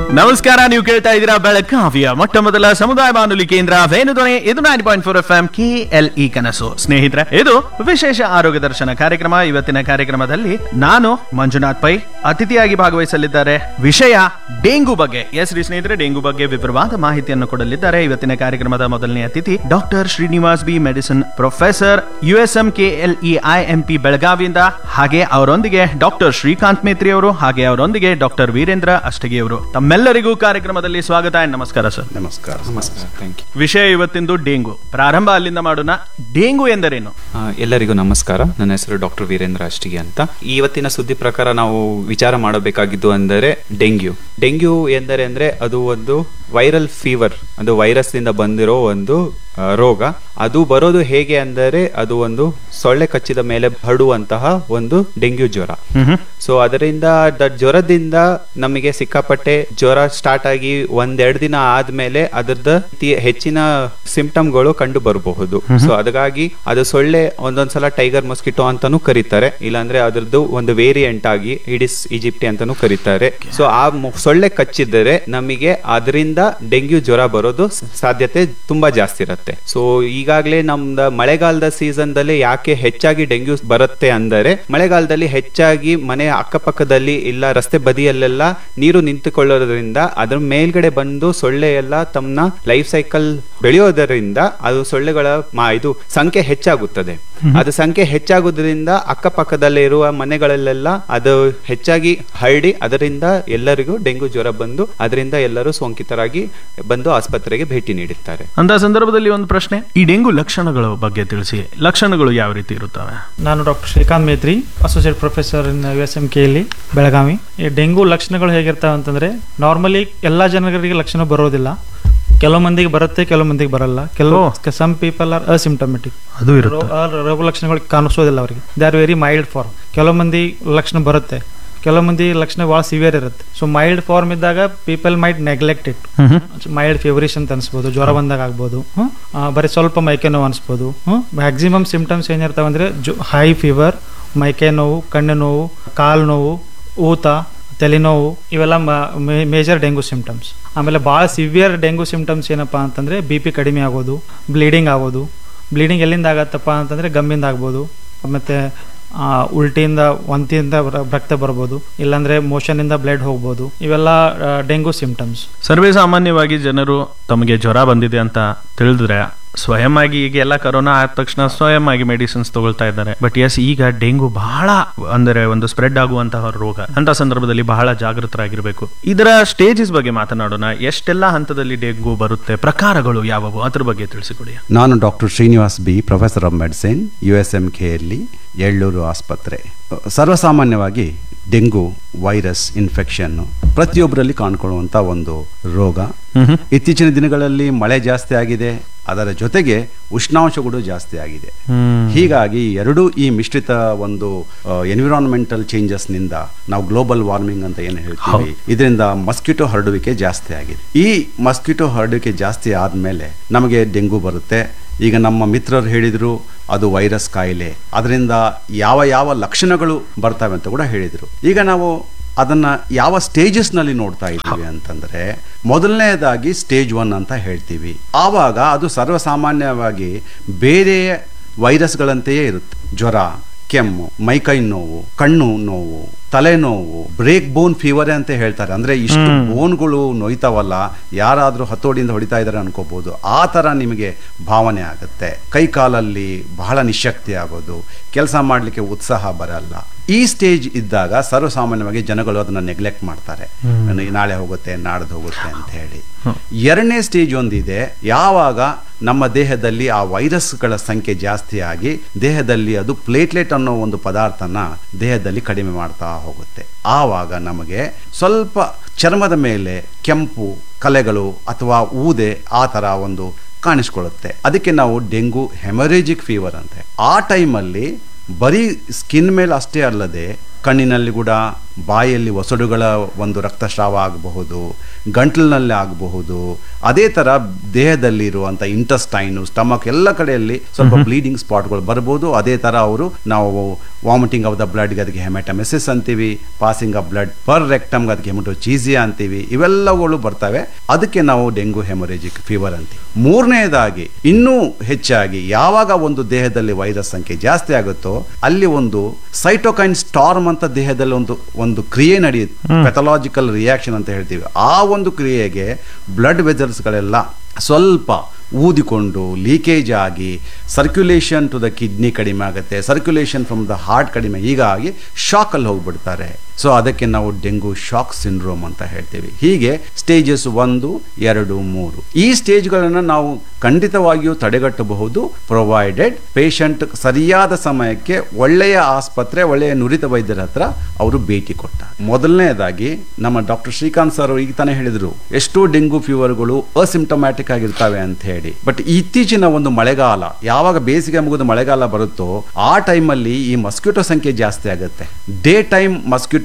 ನಮಸ್ಕಾರ ನೀವು ಕೇಳ್ತಾ ಇದ್ದೀರಾ ಬೆಳಗಾವಿಯ ಮೊಟ್ಟ ಮೊದಲ ಸಮುದಾಯ ಬಾನುಲಿ ಕೇಂದ್ರ ವೇಣುಧ್ವನಿ ಇದು nine point four F M K L E ಕನಸು ಸ್ನೇಹಿತರೆ ಇದು ವಿಶೇಷ ಆರೋಗ್ಯ ದರ್ಶನ ಕಾರ್ಯಕ್ರಮ ಇವತ್ತಿನ ಕಾರ್ಯಕ್ರಮದಲ್ಲಿ ನಾನು ಮಂಜುನಾಥ್ ಪೈ ಅತಿಥಿಯಾಗಿ ಭಾಗವಹಿಸಲಿದ್ದಾರೆ ವಿಷಯ ಡೆಂಗು ಬಗ್ಗೆ ಎಸ್ ರೀ ಸ್ನೇಹಿತರೆ ಡೆಂಗು ಬಗ್ಗೆ ವಿವರವಾದ ಮಾಹಿತಿಯನ್ನು ಕೊಡಲಿದ್ದಾರೆ ಇವತ್ತಿನ ಕಾರ್ಯಕ್ರಮದ ಮೊದಲನೇ ಅತಿಥಿ doctor Srinivas B medicine professor U S M K L E I M P ಬೆಳಗಾವಿಯಿಂದ ಹಾಗೆ ಅವರೊಂದಿಗೆ ಡಾಕ್ಟರ್ ಶ್ರೀಕಾಂತ್ ಮೇತ್ರಿ ಅವರು ಹಾಗೆ ಅವರೊಂದಿಗೆ ಡಾಕ್ಟರ್ ವೀರೇಂದ್ರ ಅಷ್ಟಗಿ ಅವರು ತಮ್ಮೆಲ್ಲರಿಗೂ ಕಾರ್ಯಕ್ರಮದಲ್ಲಿ ಸ್ವಾಗತ and ನಮಸ್ಕಾರ ಸರ್ ನಮಸ್ಕಾರ ನಮಸ್ಕಾರ ಥ್ಯಾಂಕ್ ಯು ವಿಷಯ ಇವತ್ತಿಂದು ಡೆಂಗು ಪ್ರಾರಂಭ ಅಲ್ಲಿಂದ ಮಾಡೋಣ ಡೆಂಗು ಎಂದರೇನು ಎಲ್ಲರಿಗೂ ನಮಸ್ಕಾರ ನನ್ನ ಹೆಸರು ಡಾಕ್ಟರ್ ವೀರೇಂದ್ರ ಅಷ್ಟಿಗೆ ಅಂತ ಇವತ್ತಿನ ಸುದ್ದಿ ಪ್ರಕಾರ ನಾವು ವಿಚಾರ ಮಾಡಬೇಕಾಗಿದ್ದು ಅಂದರೆ ಡೆಂಗ್ಯೂ ಡೆಂಗ್ಯೂ ಎಂದರೆ ಅಂದ್ರೆ ಅದು ಒಂದು ವೈರಲ್ ಫೀವರ್ ಅದು ವೈರಸ್ ನಿಂದ ಬಂದಿರೋ ಒಂದು ಆ, ರೋಗ ಅದು ಬರೋದು ಹೇಗೆ ಅಂದರೆ ಅದು ಒಂದು ಸೊಳ್ಳೆ ಕಚ್ಚಿದ ಮೇಲೆ ಹರಡುವಂತಹ ಒಂದು ಡೆಂಗ್ಯೂ ಜ್ವರ ಸೊ ಅದರಿಂದ ದ ಜ್ವರದಿಂದ ನಮಗೆ ಸಿಕ್ಕಾಪಟ್ಟೆ ಜ್ವರ ಸ್ಟಾರ್ಟ್ ಆಗಿ ಒಂದೆರಡು ದಿನ ಆದ್ಮೇಲೆ ಅದರದ ತಿ- ಹೆಚ್ಚಿನ ಸಿಂಪ್ಟಮ್ಗಳು ಕಂಡು ಬರಬಹುದು ಸೊ ಅದಕ್ಕಾಗಿ ಅದು ಸೊಳ್ಳೆ ಒಂದೊಂದ್ಸಲ ಟೈಗರ್ ಮೊಸ್ಕಿಟೋ ಅಂತಾನೂ ಕರೀತಾರೆ ಇಲ್ಲಾಂದ್ರೆ ಅದ್ರದ್ದು ಒಂದು ವೇರಿಯಂಟ್ ಆಗಿ ಇಡಿಸ್ ಈಜಿಪ್ಟಿ ಅಂತಾನೂ ಕರೀತಾರೆ ಸೊ ಆ ಮು- ಸೊಳ್ಳೆ ಕಚ್ಚಿದರೆ ನಮಗೆ ಅದರಿಂದ ಡೆಂಗ್ಯೂ ಜ್ವರ ಬರೋದು ಸ- ಸಾಧ್ಯತೆ ತುಂಬಾ ಜಾಸ್ತಿ ಇರುತ್ತೆ ಸೊ ಈಗಾಗಲೇ ನಮ್ದ ಮಳೆಗಾಲದ ಸೀಸನ್ ದಲ್ಲಿ ಯಾಕೆ ಹೆಚ್ಚಾಗಿ ಡೆಂಗ್ಯೂ ಬರುತ್ತೆ ಅಂದರೆ ಮಳೆಗಾಲದಲ್ಲಿ ಹೆಚ್ಚಾಗಿ ಮನೆ ಅಕ್ಕಪಕ್ಕದಲ್ಲಿ ಇಲ್ಲ ರಸ್ತೆ ಬದಿಯಲ್ಲೆಲ್ಲ ನೀರು ನಿಂತುಕೊಳ್ಳೋದ್ರಿಂದ ಅದ್ರ ಮೇಲ್ಗಡೆ ಬಂದು ಸೊಳ್ಳೆ ಎಲ್ಲ ತಮ್ಮ ಲೈಫ್ ಸೈಕಲ್ ಬೆಳೆಯೋದರಿಂದ ಅದು ಸೊಳ್ಳೆಗಳ ಮಾ- ಇದು ಸಂಖ್ಯೆ ಹೆಚ್ಚಾಗುತ್ತದೆ ಅದು ಸಂಖ್ಯೆ ಹೆಚ್ಚಾಗೋದ್ರಿಂದ ಅಕ್ಕಪಕ್ಕದಲ್ಲೇ ಇರುವ ಮನೆಗಳಲ್ಲೆಲ್ಲ ಅದು ಹೆಚ್ಚಾಗಿ ಹರಡಿ ಅದರಿಂದ ಎಲ್ಲರಿಗೂ ಡೆಂಗು ಜ್ವರ ಬಂದು ಅದರಿಂದ ಎಲ್ಲರೂ ಸೋಂಕಿತರಾಗಿ ಬಂದು ಆಸ್ಪತ್ರೆಗೆ ಭೇಟಿ ನೀಡುತ್ತಾರೆ ಅಂತ ಸಂದರ್ಭದಲ್ಲಿ ಒಂದು ಪ್ರಶ್ನೆ ಈ ಡೆಂಗು ಲಕ್ಷಣಗಳ ಬಗ್ಗೆ ತಿಳಿಸಿ ಲಕ್ಷಣಗಳು ಯಾವ ರೀತಿ ಇರುತ್ತವೆ ನಾನು doctor Srikanth Metri associate professor in U S M K ಇಲ್ಲಿ ಬೆಳಗಾವಿ ಈ ಡೆಂಗು ಲಕ್ಷಣಗಳು ಹೇಗಿರ್ತಾವೆ ಅಂತಂದ್ರೆ ನಾರ್ಮಲಿ ಎಲ್ಲ ಜನರಿಗೆ ಲಕ್ಷಣ ಬರೋದಿಲ್ಲ ಕೆಲವು ಮಂದಿಗೆ ಬರುತ್ತೆ ಕೆಲವು ಮಂದಿಗೆ ಬರಲ್ಲ ಕೆಲವು ಸಮ್ ಪೀಪಲ್ ಆರ್ ಅಸಿಂಟಮೆಟಿಕ್ ಅದು ಇರುತ್ತೆ ರೋಗ ಲಕ್ಷಣಗಳು ಕಾಣಿಸೋದಿಲ್ಲ ಅವರಿಗೆ they are very mild form ಕೆಲವು ಮಂದಿ ಲಕ್ಷಣ ಬರುತ್ತೆ ಕೆಲವು ಮಂದಿ ಲಕ್ಷಣ ಭಾಳ ಸಿವಿಯರ್ ಇರುತ್ತೆ ಸೊ ಮೈಲ್ಡ್ ಫಾರ್ಮ್ ಇದ್ದಾಗ people might neglect it mild feverish ಅಂತ ಅನ್ಸ್ಬೋದು ಜ್ವರ ಬಂದಾಗ ಆಗ್ಬೋದು ಹ್ಮ್? ಆ, ಬರೀ ಸ್ವಲ್ಪ ಮೈಕೆ ನೋವು ಅನ್ಸ್ಬೋದು ಮ್ಯಾಕ್ಸಿಮಮ್ ಸಿಂಪ್ಟಮ್ಸ್ ಏನಿರ್ತಾವೆ ಅಂದ್ರೆ ಹೈ ಫೀವರ್ ಮೈಕೆ ನೋವು ಕಣ್ಣು ನೋವು ಕಾಲು ನೋವು ಊತ ತಲೆನೋವು ಇವೆಲ್ಲ ಮೇಜರ್ ಡೆಂಗು ಸಿಂಪ್ಟಮ್ಸ್ ಆಮೇಲೆ ಭಾಳ ಸಿವಿಯರ್ ಡೆಂಗು ಸಿಂಪ್ಟಮ್ಸ್ ಏನಪ್ಪ ಅಂತಂದ್ರೆ ಬಿ ಪಿ ಕಡಿಮೆ ಆಗೋದು ಬ್ಲೀಡಿಂಗ್ ಆಗೋದು ಬ್ಲೀಡಿಂಗ್ ಎಲ್ಲಿಂದ ಆಗತ್ತಪ್ಪ ಅಂತಂದ್ರೆ ಗಮ್ಮಿಂದ ಆಗ್ಬೋದು ಮತ್ತೆ ಆ, ಉಲ್ಟಿಯಿಂದ ವಾಂತಿಯಿಂದ ರ- ರಕ್ತ ಬರ್ಬೋದು ಇಲ್ಲಾಂದ್ರೆ ಮೋಷನ್ ಇಂದ ಬ್ಲಡ್ ಹೋಗ್ಬೋದು ಇವೆಲ್ಲ ಡೆಂಗು ಸಿಂಪ್ಟಮ್ಸ್ ಸರ್ವೇ ಸಾಮಾನ್ಯವಾಗಿ ಜನರು ತಮಗೆ ಜ್ವರ ಬಂದಿದೆ ಅಂತ ತಿಳಿದ್ರೆ ಸ್ವಯಂ ಆಗಿ ಈಗ ಎಲ್ಲ ಕರೋನಾ ಆದ ತಕ್ಷಣ ಸ್ವಯಂ ಆಗಿ ಮೆಡಿಸಿನ್ಸ್ ತಗೊಳ್ತಾ ಇದ್ದಾರೆ ಬಟ್ ಎಸ್ ಈಗ ಡೆಂಗು ಬಹಳ ಅಂದರೆ ಒಂದು ಸ್ಪ್ರೆಡ್ ಆಗುವಂತಹ ರೋಗ ಅಂತ ಸಂದರ್ಭದಲ್ಲಿ ಬಹಳ ಜಾಗೃತರಾಗಿರ್ಬೇಕು ಇದರ ಸ್ಟೇಜಸ್ ಬಗ್ಗೆ ಮಾತನಾಡೋಣ ಎಷ್ಟೆಲ್ಲ ಹಂತದಲ್ಲಿ ಡೆಂಗು ಬರುತ್ತೆ ಪ್ರಕಾರಗಳು ಯಾವುವು ಅದ್ರ ಬಗ್ಗೆ ತಿಳಿಸಿಕೊಡಿ ನಾನು doctor Srinivas B professor of medicine U S M ಕೆಯಲ್ಲಿ ಎಳ್ಳೂರು ಆಸ್ಪತ್ರೆ ಸರ್ವಸಾಮಾನ್ಯವಾಗಿ ಡೆಂಗು ವೈರಸ್ ಇನ್ಫೆಕ್ಷನ್ ಪ್ರತಿಯೊಬ್ಬರಲ್ಲಿ ಕಾಣ್ಕೊಳ್ಳುವಂಥ ಒಂದು ರೋಗ ಇತ್ತೀಚಿನ ದಿನಗಳಲ್ಲಿ ಮಳೆ ಜಾಸ್ತಿ ಆಗಿದೆ ಅದರ ಜೊತೆಗೆ ಉಷ್ಣಾಂಶಗಳು ಜಾಸ್ತಿ ಆಗಿದೆ ಹೀಗಾಗಿ ಎರಡೂ ಈ ಮಿಶ್ರಿತ ಒಂದು ಎನ್ವಿರಾನ್ಮೆಂಟಲ್ ಚೇಂಜಸ್ನಿಂದ ನಾವು ಗ್ಲೋಬಲ್ ವಾರ್ಮಿಂಗ್ ಅಂತ ಏನು ಹೇಳ್ತೀವಿ ಇದರಿಂದ ಮಸ್ಕಿಟೋ ಹರಡುವಿಕೆ ಜಾಸ್ತಿ ಆಗಿದೆ ಈ ಮಸ್ಕಿಟೋ ಹರಡುವಿಕೆ ಜಾಸ್ತಿ ಆದಮೇಲೆ ನಮಗೆ ಡೆಂಗು ಬರುತ್ತೆ ಈಗ ನಮ್ಮ ಮಿತ್ರರು ಹೇಳಿದರು ಅದು ವೈರಸ್ ಕಾಯಿಲೆ ಅದರಿಂದ ಯಾವ ಯಾವ ಲಕ್ಷಣಗಳು ಬರ್ತವೆ ಅಂತ ಕೂಡ ಹೇಳಿದರು ಈಗ ನಾವು ಅದನ್ನ ಯಾವ ಸ್ಟೇಜಸ್ನಲ್ಲಿ ನೋಡ್ತಾ ಇದ್ದೀವಿ ಅಂತಂದ್ರೆ ಮೊದಲನೇದಾಗಿ ಸ್ಟೇಜ್ ಒನ್ ಅಂತ ಹೇಳ್ತೀವಿ ಆವಾಗ ಅದು ಸರ್ವಸಾಮಾನ್ಯವಾಗಿ ಬೇರೆ ವೈರಸ್ಗಳಂತೆಯೇ ಇರುತ್ತೆ ಜ್ವರ ಕೆಮ್ಮು ಮೈಕೈ ನೋವು ಕಣ್ಣು ನೋವು ತಲೆನೋವು ಬ್ರೇಕ್ ಬೋನ್ ಫೀವರ್ ಅಂತ ಹೇಳ್ತಾರೆ ಅಂದ್ರೆ ಇಷ್ಟು ಬೋನ್ಗಳು ನೋಯ್ತಾವಲ್ಲ ಯಾರಾದ್ರೂ ಹತೋಡಿಯಿಂದ ಹೊಡಿತಾ ಇದ್ದಾರೆ ಅನ್ಕೋಬಹುದು ಆ ತರ ನಿಮಗೆ ಭಾವನೆ ಆಗುತ್ತೆ ಕೈ ಕಾಲಲ್ಲಿ ಬಹಳ ನಿಶಕ್ತಿ ಆಗೋದು ಕೆಲಸ ಮಾಡಲಿಕ್ಕೆ ಉತ್ಸಾಹ ಬರಲ್ಲ ಈ ಸ್ಟೇಜ್ ಇದ್ದಾಗ ಸರ್ವಸಾಮಾನ್ಯವಾಗಿ ಜನಗಳು ಅದನ್ನ ನೆಗ್ಲೆಕ್ಟ್ ಮಾಡ್ತಾರೆ ನಾಳೆ ಹೋಗುತ್ತೆ ನಾಡ್ದು ಹೋಗುತ್ತೆ ಅಂತ ಹೇಳಿ ಎರಡನೇ ಸ್ಟೇಜ್ ಒಂದಿದೆ ಯಾವಾಗ ನಮ್ಮ ದೇಹದಲ್ಲಿ ಆ ವೈರಸ್ಗಳ ಸಂಖ್ಯೆ ಜಾಸ್ತಿ ಆಗಿ ದೇಹದಲ್ಲಿ ಅದು ಪ್ಲೇಟ್ಲೆಟ್ ಅನ್ನೋ ಒಂದು ಪದಾರ್ಥನ ದೇಹದಲ್ಲಿ ಕಡಿಮೆ ಮಾಡ್ತಾ ಹೋಗುತ್ತೆ ಆವಾಗ ನಮಗೆ ಸ್ವಲ್ಪ ಚರ್ಮದ ಮೇಲೆ ಕೆಂಪು ಕಲೆಗಳು ಅಥವಾ ಊದೆ ಆ ಥರ ಒಂದು ಕಾಣಿಸ್ಕೊಳ್ಳುತ್ತೆ ಅದಕ್ಕೆ ನಾವು ಡೆಂಗು ಹೆಮರೇಜಿಕ್ ಫೀವರ್ ಅಂತೆ ಆ ಟೈಮಲ್ಲಿ ಬರೀ ಸ್ಕಿನ್ ಮೇಲೆ ಅಷ್ಟೇ ಅಲ್ಲದೆ ಕಣ್ಣಿನಲ್ಲಿ ಕೂಡ ಬಾಯಲ್ಲಿ ಒಸಡುಗಳ ಒಂದು ರಕ್ತಸ್ರಾವ ಆಗಬಹುದು ಗಂಟಲಿನಲ್ಲಿ ಆಗಬಹುದು ಅದೇ ಥರ ದೇಹದಲ್ಲಿರುವಂಥ ಇಂಟಸ್ಟೈನು ಸ್ಟಮಕ್ ಎಲ್ಲ ಕಡೆಯಲ್ಲಿ ಸ್ವಲ್ಪ ಬ್ಲೀಡಿಂಗ್ ಸ್ಪಾಟ್ಗಳು ಬರ್ಬೋದು ಅದೇ ಥರ ಅವರು ನಾವು ವಾಮಿಟಿಂಗ್ ಆಫ್ ದ ಬ್ಲಡ್ಗೆ ಅದಕ್ಕೆ ಹೆಮೆಟಮೆಸಿಸ್ ಅಂತೀವಿ ಪಾಸಿಂಗ್ ಆಫ್ ಬ್ಲಡ್ ಪರ್ ರೆಕ್ಟಮ್ಗೆ ಅದಕ್ಕೆ ಹೆಮಟೋಚೀಸಿಯಾ ಅಂತೀವಿ ಇವೆಲ್ಲವುಗಳು ಬರ್ತವೆ ಅದಕ್ಕೆ ನಾವು ಡೆಂಗು ಹೆಮೊರೇಜಿಕ್ ಫೀವರ್ ಅಂತೀವಿ ಮೂರನೇದಾಗಿ ಇನ್ನೂ ಹೆಚ್ಚಾಗಿ ಯಾವಾಗ ಒಂದು ದೇಹದಲ್ಲಿ ವೈರಸ್ ಸಂಖ್ಯೆ ಜಾಸ್ತಿ ಆಗುತ್ತೋ ಅಲ್ಲಿ ಒಂದು ಸೈಟೋಕೈನ್ ಸ್ಟಾರ್ಮ್ ಅಂತ ದೇಹದಲ್ಲಿ ಒಂದು ಒಂದು ಕ್ರಿಯೆ ನಡೆಯುತ್ತೆ ಪೆಥಲಾಜಿಕಲ್ ರಿಯಾಕ್ಷನ್ ಅಂತ ಹೇಳ್ತೀವಿ ಆ ಒಂದು ಕ್ರಿಯೆಗೆ ಬ್ಲಡ್ ವೆಸಲ್ಸ್ಗಳೆಲ್ಲ ಸ್ವಲ್ಪ ಊದಿಕೊಂಡು ಲೀಕೇಜ್ ಆಗಿ ಸರ್ಕ್ಯುಲೇಷನ್ ಟು ದ ಕಿಡ್ನಿ ಕಡಿಮೆ ಆಗುತ್ತೆ ಸರ್ಕ್ಯುಲೇಷನ್ ಫ್ರಮ್ ದ ಹಾರ್ಟ್ ಕಡಿಮೆ ಹೀಗಾಗಿ ಶಾಕಲ್ಲಿ ಹೋಗ್ಬಿಡ್ತಾರೆ ಸೊ ಅದಕ್ಕೆ ನಾವು ಡೆಂಗು ಶಾಕ್ ಸಿಂಡ್ರೋಮ್ ಅಂತ ಹೇಳ್ತೀವಿ ಹೀಗೆ ಸ್ಟೇಜಸ್ ಒಂದು ಎರಡು ಮೂರು ಈ ಸ್ಟೇಜ್ಗಳನ್ನು ನಾವು ಖಂಡಿತವಾಗಿಯೂ ತಡೆಗಟ್ಟಬಹುದು ಪ್ರೊವೈಡೆಡ್ ಪೇಷಂಟ್ ಸರಿಯಾದ ಸಮಯಕ್ಕೆ ಒಳ್ಳೆಯ ಆಸ್ಪತ್ರೆ ಒಳ್ಳೆಯ ನುರಿತ ವೈದ್ಯರ ಹತ್ರ ಅವರು ಭೇಟಿ ಕೊಟ್ಟ ಮೊದಲನೇದಾಗಿ ನಮ್ಮ ಡಾಕ್ಟರ್ ಶ್ರೀಕಾಂತ್ ಸರ್ ಈಗ ತಾನೇ ಹೇಳಿದ್ರು ಎಷ್ಟೋ ಡೆಂಗು ಫೀವರ್ಗಳು ಅಸಿಂಟಮ್ಯಾಟಿಕ್ ಆಗಿರ್ತವೆ ಅಂತ ಹೇಳಿ ಬಟ್ ಇತ್ತೀಚಿನ ಒಂದು ಮಳೆಗಾಲ ಯಾವಾಗ ಬೇಸಿಗೆ ಮುಗಿದು ಮಳೆಗಾಲ ಬರುತ್ತೋ ಆ ಟೈಮಲ್ಲಿ ಈ ಮಸ್ಕಿಟೋ ಸಂಖ್ಯೆ ಜಾಸ್ತಿ ಆಗುತ್ತೆ ಡೇ ಟೈಮ್ ಮಸ್ಕಿಟೋ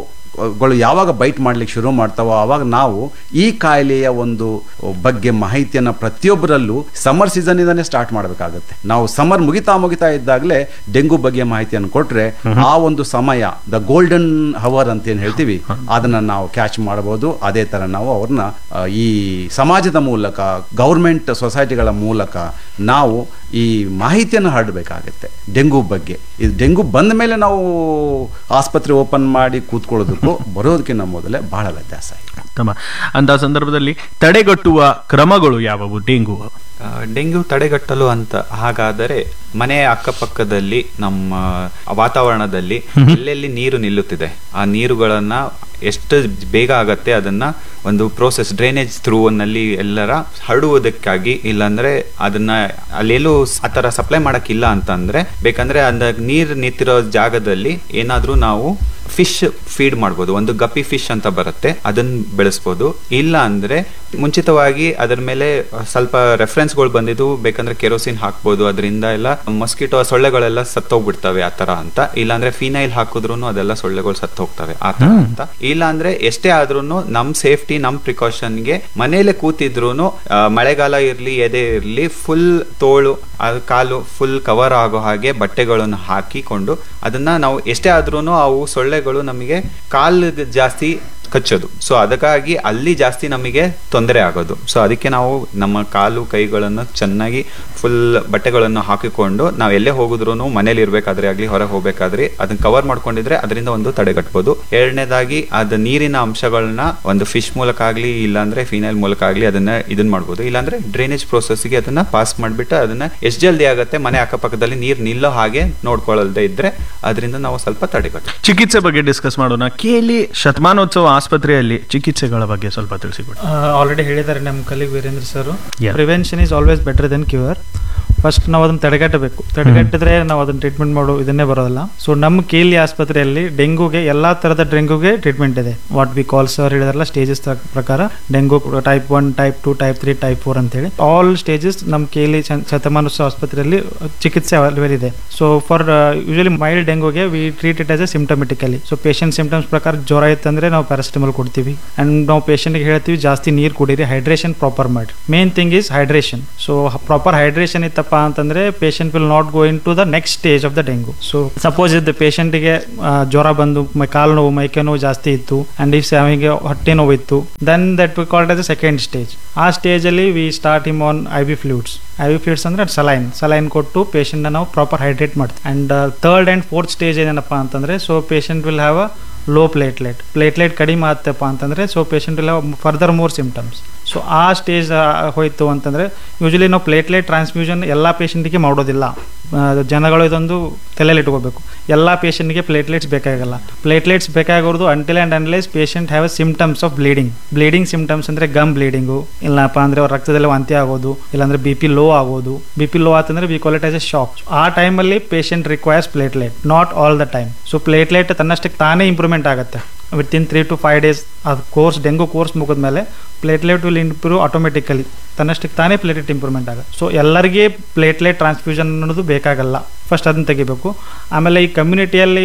ಗಳು ಯಾವಾಗ ಬೈಟ್ ಮಾಡ್ಲಿಕ್ಕೆ ಶುರು ಮಾಡ್ತಾವೋ ಆವಾಗ ನಾವು ಈ ಕಾಯಿಲೆಯ ಒಂದು ಬಗ್ಗೆ ಮಾಹಿತಿಯನ್ನು ಪ್ರತಿಯೊಬ್ಬರಲ್ಲೂ ಸಮರ್ ಸೀಸನ್ ಇಂದಾನೆ ಸ್ಟಾರ್ಟ್ ಮಾಡಬೇಕಾಗುತ್ತೆ ನಾವು ಸಮರ್ ಮುಗಿತಾ ಮುಗಿತಾ ಇದ್ದಾಗಲೇ ಡೆಂಗು ಬಗ್ಗೆ ಮಾಹಿತಿಯನ್ನು ಕೊಟ್ರೆ ಆ ಒಂದು ಸಮಯ ದ ಗೋಲ್ಡನ್ ಹವರ್ ಅಂತ ಏನ್ ಹೇಳ್ತೀವಿ ಅದನ್ನ ನಾವು ಕ್ಯಾಚ್ ಮಾಡಬಹುದು ಅದೇ ತರ ನಾವು ಅವ್ರನ್ನ ಆ, ಈ ಸಮಾಜದ ಮೂಲಕ ಗೌರ್ಮೆಂಟ್ ಸೊಸೈಟಿಗಳ ಮೂಲಕ ನಾವು ಈ ಮಾಹಿತಿಯನ್ನು ಹರಡಬೇಕಾಗತ್ತೆ ಡೆಂಗು ಬಗ್ಗೆ ಇದು ಡೆಂಗು ಬಂದ ಮೇಲೆ ನಾವು ಆಸ್ಪತ್ರೆ ಓಪನ್ ಮಾಡಿ ಕೂತ್ಕೊಳ್ಳೋದಕ್ಕೂ ಬರೋದಕ್ಕಿಂತ ಮೊದಲೇ ಬಹಳ ವ್ಯತ್ಯಾಸ ಇದೆ ಉತ್ತಮ ಅಂತ ಸಂದರ್ಭದಲ್ಲಿ ತಡೆಗಟ್ಟುವ ಕ್ರಮಗಳು ಯಾವುವು ಡೆಂಗು ಆ, ಡೆಂಗ್ಯೂ ತಡೆಗಟ್ಟಲು ಅಂತ ಹಾಗಾದರೆ ಮನೆಯ ಅಕ್ಕಪಕ್ಕದಲ್ಲಿ ನಮ್ಮ ವಾತಾವರಣದಲ್ಲಿ ಎಲ್ಲೆಲ್ಲಿ ನೀರು ನಿಲ್ಲುತ್ತಿದೆ ಆ ನೀರುಗಳನ್ನ ಎಷ್ಟು ಬೇಗ ಆಗತ್ತೆ ಅದನ್ನ ಒಂದು ಪ್ರೋಸೆಸ್ ಡ್ರೈನೇಜ್ ಥ್ರೂ ನಲ್ಲಿ ಎಲ್ಲರ ಹರಡುವುದಕ್ಕಾಗಿ ಇಲ್ಲಾಂದ್ರೆ ಅದನ್ನ ಅಲ್ಲೆಲ್ಲೂ ಆ ಥರ ಸಪ್ಲೈ ಮಾಡಕ್ಕಿಲ್ಲ ಅಂತಂದ್ರೆ ಬೇಕಂದ್ರೆ ಅಂದ ನೀರು ನಿಂತಿರೋ ಜಾಗದಲ್ಲಿ ಏನಾದ್ರೂ ನಾವು ಫಿಶ್ ಫೀಡ್ ಮಾಡ್ಬೋದು ಒಂದು ಗಪ್ಪಿ ಫಿಶ್ ಅಂತ ಬರುತ್ತೆ ಅದನ್ನ ಬೆಳೆಸ್ಬೋದು ಇಲ್ಲ ಅಂದ್ರೆ ಮುಂಚಿತವಾಗಿ ಅದರ ಮೇಲೆ ಸ್ವಲ್ಪ ರೆಫರೆನ್ಸ್ಗಳು ಬಂದಿದ್ದು ಬೇಕಂದ್ರೆ ಕೆರೋಸಿನ್ ಹಾಕ್ಬೋದು ಅದರಿಂದ ಎಲ್ಲ ಮಸ್ಕಿಟೋ ಸೊಳ್ಳೆಗಳೆಲ್ಲ ಸತ್ತೋಗ್ಬಿಡ್ತವೆ ಆ ತರ ಅಂತ ಇಲ್ಲಾಂದ್ರೆ ಫಿನೈಲ್ ಹಾಕಿದ್ರು ಅದೆಲ್ಲ ಸೊಳ್ಳೆಗಳು ಸತ್ತೋಗ್ತವೆ ಆ ತರ ಅಂತ ಇಲ್ಲ ಅಂದ್ರೆ ಎಷ್ಟೇ ಆದ್ರೂ ನಮ್ ಸೇಫ್ಟಿ ನಮ್ ಪ್ರಿಕಾಷನ್ಗೆ ಮನೇಲೆ ಕೂತಿದ್ರು ಮಳೆಗಾಲ ಇರ್ಲಿ ಎದೆ ಇರ್ಲಿ ಫುಲ್ ತೋಳು ಅದು ಕಾಲು ಫುಲ್ ಕವರ್ ಆಗೋ ಹಾಗೆ ಬಟ್ಟೆಗಳನ್ನು ಹಾಕಿಕೊಂಡು ಅದನ್ನ ನಾವು ಎಷ್ಟೇ ಆದ್ರೂ ಅವು ಸೊಳ್ಳೆಗಳು ನಮಗೆ ಕಾಲು ಜಾಸ್ತಿ ಕಚ್ಚೋದು ಸೊ ಅದಕ್ಕಾಗಿ ಅಲ್ಲಿ ಜಾಸ್ತಿ ನಮಗೆ ತೊಂದರೆ ಆಗೋದು ಸೊ ಅದಕ್ಕೆ ನಾವು ನಮ್ಮ ಕಾಲು ಕೈಗಳನ್ನು ಚೆನ್ನಾಗಿ ಫುಲ್ ಬಟ್ಟೆಗಳನ್ನು ಹಾಕಿಕೊಂಡು ನಾವು ಎಲ್ಲೇ ಹೋಗಿದ್ರು ಮನೇಲಿ ಇರ್ಬೇಕಾದ್ರೆ ಆಗ್ಲಿ ಹೊರಗೆ ಹೋಗ್ಬೇಕಾದ್ರೆ ಅದನ್ನ ಕವರ್ ಮಾಡ್ಕೊಂಡಿದ್ರೆ ಅದರಿಂದ ಒಂದು ತಡೆಗಟ್ಬೋದು ಎರಡನೇದಾಗಿ ಅದ ನೀರಿನ ಅಂಶಗಳನ್ನ ಒಂದು ಫಿಶ್ ಮೂಲಕ ಆಗ್ಲಿ ಇಲ್ಲಾಂದ್ರೆ ಫಿನೈಲ್ ಮೂಲಕ ಆಗ್ಲಿ ಅದನ್ನ ಇದನ್ನ ಮಾಡ್ಬೋದು ಇಲ್ಲಾಂದ್ರೆ ಡ್ರೈನೇಜ್ ಗೆ ಅದನ್ನ ಪಾಸ್ ಮಾಡ್ಬಿಟ್ಟು ಅದನ್ನ ಎಷ್ಟು ಜಲ್ದಿ ಆಗುತ್ತೆ ಮನೆ ಅಕ್ಕಪಕ್ಕದಲ್ಲಿ ನೀರು ನಿಲ್ಲೋ ಹಾಗೆ ನೋಡ್ಕೊಳ್ಳದೆ ಇದ್ರೆ ಅದರಿಂದ ನಾವು ಸ್ವಲ್ಪ ತಡೆಗಟ್ಟ ಚಿಕಿತ್ಸೆ ಬಗ್ಗೆ ಡಿಸ್ಕಸ್ ಮಾಡೋಣ ಕೇಳಿ ಶತಮಾನೋತ್ಸವ ಆಸ್ಪತ್ರೆಯಲ್ಲಿ ಚಿಕಿತ್ಸೆಗಳ ಬಗ್ಗೆ ಸ್ವಲ್ಪ ತಿಳಿಸಿಕೊಡಿ ಆಲ್ರೆಡಿ ಹೇಳಿದ್ದಾರೆ ನಮ್ಮ colleague Virendra sir Yeah. Prevention is always better than cure first ನಾವು ಅದನ್ನ ತಡೆಗಟ್ಟಬೇಕು ತಡೆಗಟ್ಟಿದ್ರೆ ನಾವು ಅದನ್ನ ಟ್ರೀಟ್ಮೆಂಟ್ ಮಾಡೋ ಇದನ್ನೇ ಬರೋದಿಲ್ಲ ಸೊ ನಮ್ಮ ಕೇಲಿ ಆಸ್ಪತ್ರೆಯಲ್ಲಿ ಡೆಂಗುಗೆ ಎಲ್ಲಾ ತರದ ಡೆಂಗುಗೆ ಟ್ರೀಟ್ಮೆಂಟ್ ಇದೆ ವಾಟ್ ವಿ ಕಾಲ್ ಸರ್ ಹೇಳಿದಾರಲ್ಲ ಸ್ಟೇಜಸ್ ಪ್ರಕಾರ dengue type one type two type three type four ಅಂತ ಹೇಳಿ ಆಲ್ ಸ್ಟೇಜಸ್ ನಮ್ಮ ಕೇಲಿ ಶತಮಾನೋತ್ಸವ ಆಸ್ಪತ್ರೆಯಲ್ಲಿ ಚಿಕಿತ್ಸೆ ಅವೈಲೇಬಲ್ ಇದೆ ಸೊ ಫಾರ್ ಯೂಶಲಿ ಮೈಲ್ಡ್ ಡೆಂಗುಗೆ we treat it as a symptomatically so patient symptoms ಪ್ರಕಾರ ಜ್ವರ ಇತ್ತಂದ್ರೆ ನಾವು ಪ್ಯಾರಾಸಿಟಮಲ್ ಕೊಡ್ತೀವಿ ಅಂಡ್ ನಾವು ಪೇಷಂಟ್ಗೆ ಹೇಳ್ತೀವಿ ಜಾಸ್ತಿ ನೀರು ಕುಡೀರಿ ಹೈಡ್ರೇಷನ್ ಪ್ರಾಪರ್ ಮಾಡಿ main thing is hydration so proper hydration ಇತ್ತಪ್ಪ ಅಂತಂದ್ರೆ patient will not go into the next stage of the dengue so suppose ಇದ್ದ ಪೇಷಂಟ್ಗೆ ಜ್ವರ ಬಂದು ಮೈ ಕಾಲು ನೋವು ಮೈಕೆ ನೋವು ಜಾಸ್ತಿ ಇತ್ತು ಅಂಡ್ ಇಫ್ ಅವನಿಗೆ ಹೊಟ್ಟೆ ನೋವು ಇತ್ತು then that we called as a second stage ಆ ಸ್ಟೇಜಲ್ಲಿ we start him on I V fluids I V fluids ಅಂದ್ರೆ ಸಲೈನ್ ಸಲೈನ್ ಕೊಟ್ಟು ಪೇಷಂಟ್ನ ನಾವು ಪ್ರಾಪರ್ ಹೈಡ್ರೇಟ್ ಮಾಡ್ತೀವಿ and third and fourth stage ಏನಪ್ಪ ಅಂತಂದ್ರೆ so patient will have a low platelet platelet ಕಡಿಮೆ ಆತಪ್ಪ ಅಂತಂದ್ರೆ so patient will have further more symptoms so ಆ ಸ್ಟೇಜ್ ಹೋಯ್ತು ಅಂತಂದ್ರೆ ಯೂಶಲಿ ನಾವು ಪ್ಲೇಟ್ಲೆಟ್ ಟ್ರಾನ್ಸ್ಫ್ಯೂಷನ್ ಎಲ್ಲ ಪೇಷಂಟಿಗೆ ಮಾಡೋದಿಲ್ಲ ಆ, ಜನಗಳು ಇದೊಂದು ತಲೆಯಲ್ಲಿ ಇಟ್ಕೋಬೇಕು ಎಲ್ಲ ಪೇಷಂಟ್ಗೆ ಪ್ಲೇಟ್ಲೆಟ್ಸ್ ಬೇಕಾಗಲ್ಲ ಪ್ಲೇಟ್ಲೆಟ್ಸ್ ಬೇಕಾಗೋದು until and unless patient have symptoms of bleeding bleeding symptoms ಅಂದ್ರೆ ಗಮ್ ಬ್ಲೀಡಿಂಗು ಇಲ್ಲಪ್ಪ ಅಂದ್ರೆ ಅವ್ರ ರಕ್ತದಲ್ಲಿ ವಾಂತಿ ಆಗೋದು ಇಲ್ಲಾಂದ್ರೆ ಬಿ ಪಿ ಲೋ ಆಗೋದು ಬಿ ಪಿ ಲೋ ಆತಂದ್ರೆ we call it as a shock ಆ ಟೈಮಲ್ಲಿ patient requires platelet not all the time so platelet ತನ್ನಷ್ಟಕ್ಕೆ ತಾನೇ ಇಂಪ್ರೂವ್ಮೆಂಟ್ ಆಗುತ್ತೆ within three to five days ಅದು ಕೋರ್ಸ್ ಡೆಂಗು ಕೋರ್ಸ್ ಮುಗಿದ್ಮೇಲೆ platelet will improve automatically ತನ್ನಷ್ಟಕ್ಕೆ ತಾನೇ ಪ್ಲೇಟ್ಲೆಟ್ ಇಂಪ್ರೂವ್ಮೆಂಟ್ ಆಗುತ್ತೆ ಸೊ ಎಲ್ಲರಿಗೆ ಪ್ಲೇಟ್ಲೆಟ್ ಟ್ರಾನ್ಸ್ಫ್ಯೂಷನ್ ಅನ್ನೋದು ಬೇಕಾಗಲ್ಲ ಫಸ್ಟ್ ಅದನ್ನ ತೆಗಿಬೇಕು ಆಮೇಲೆ ಈ ಕಮ್ಯುನಿಟಿಯಲ್ಲಿ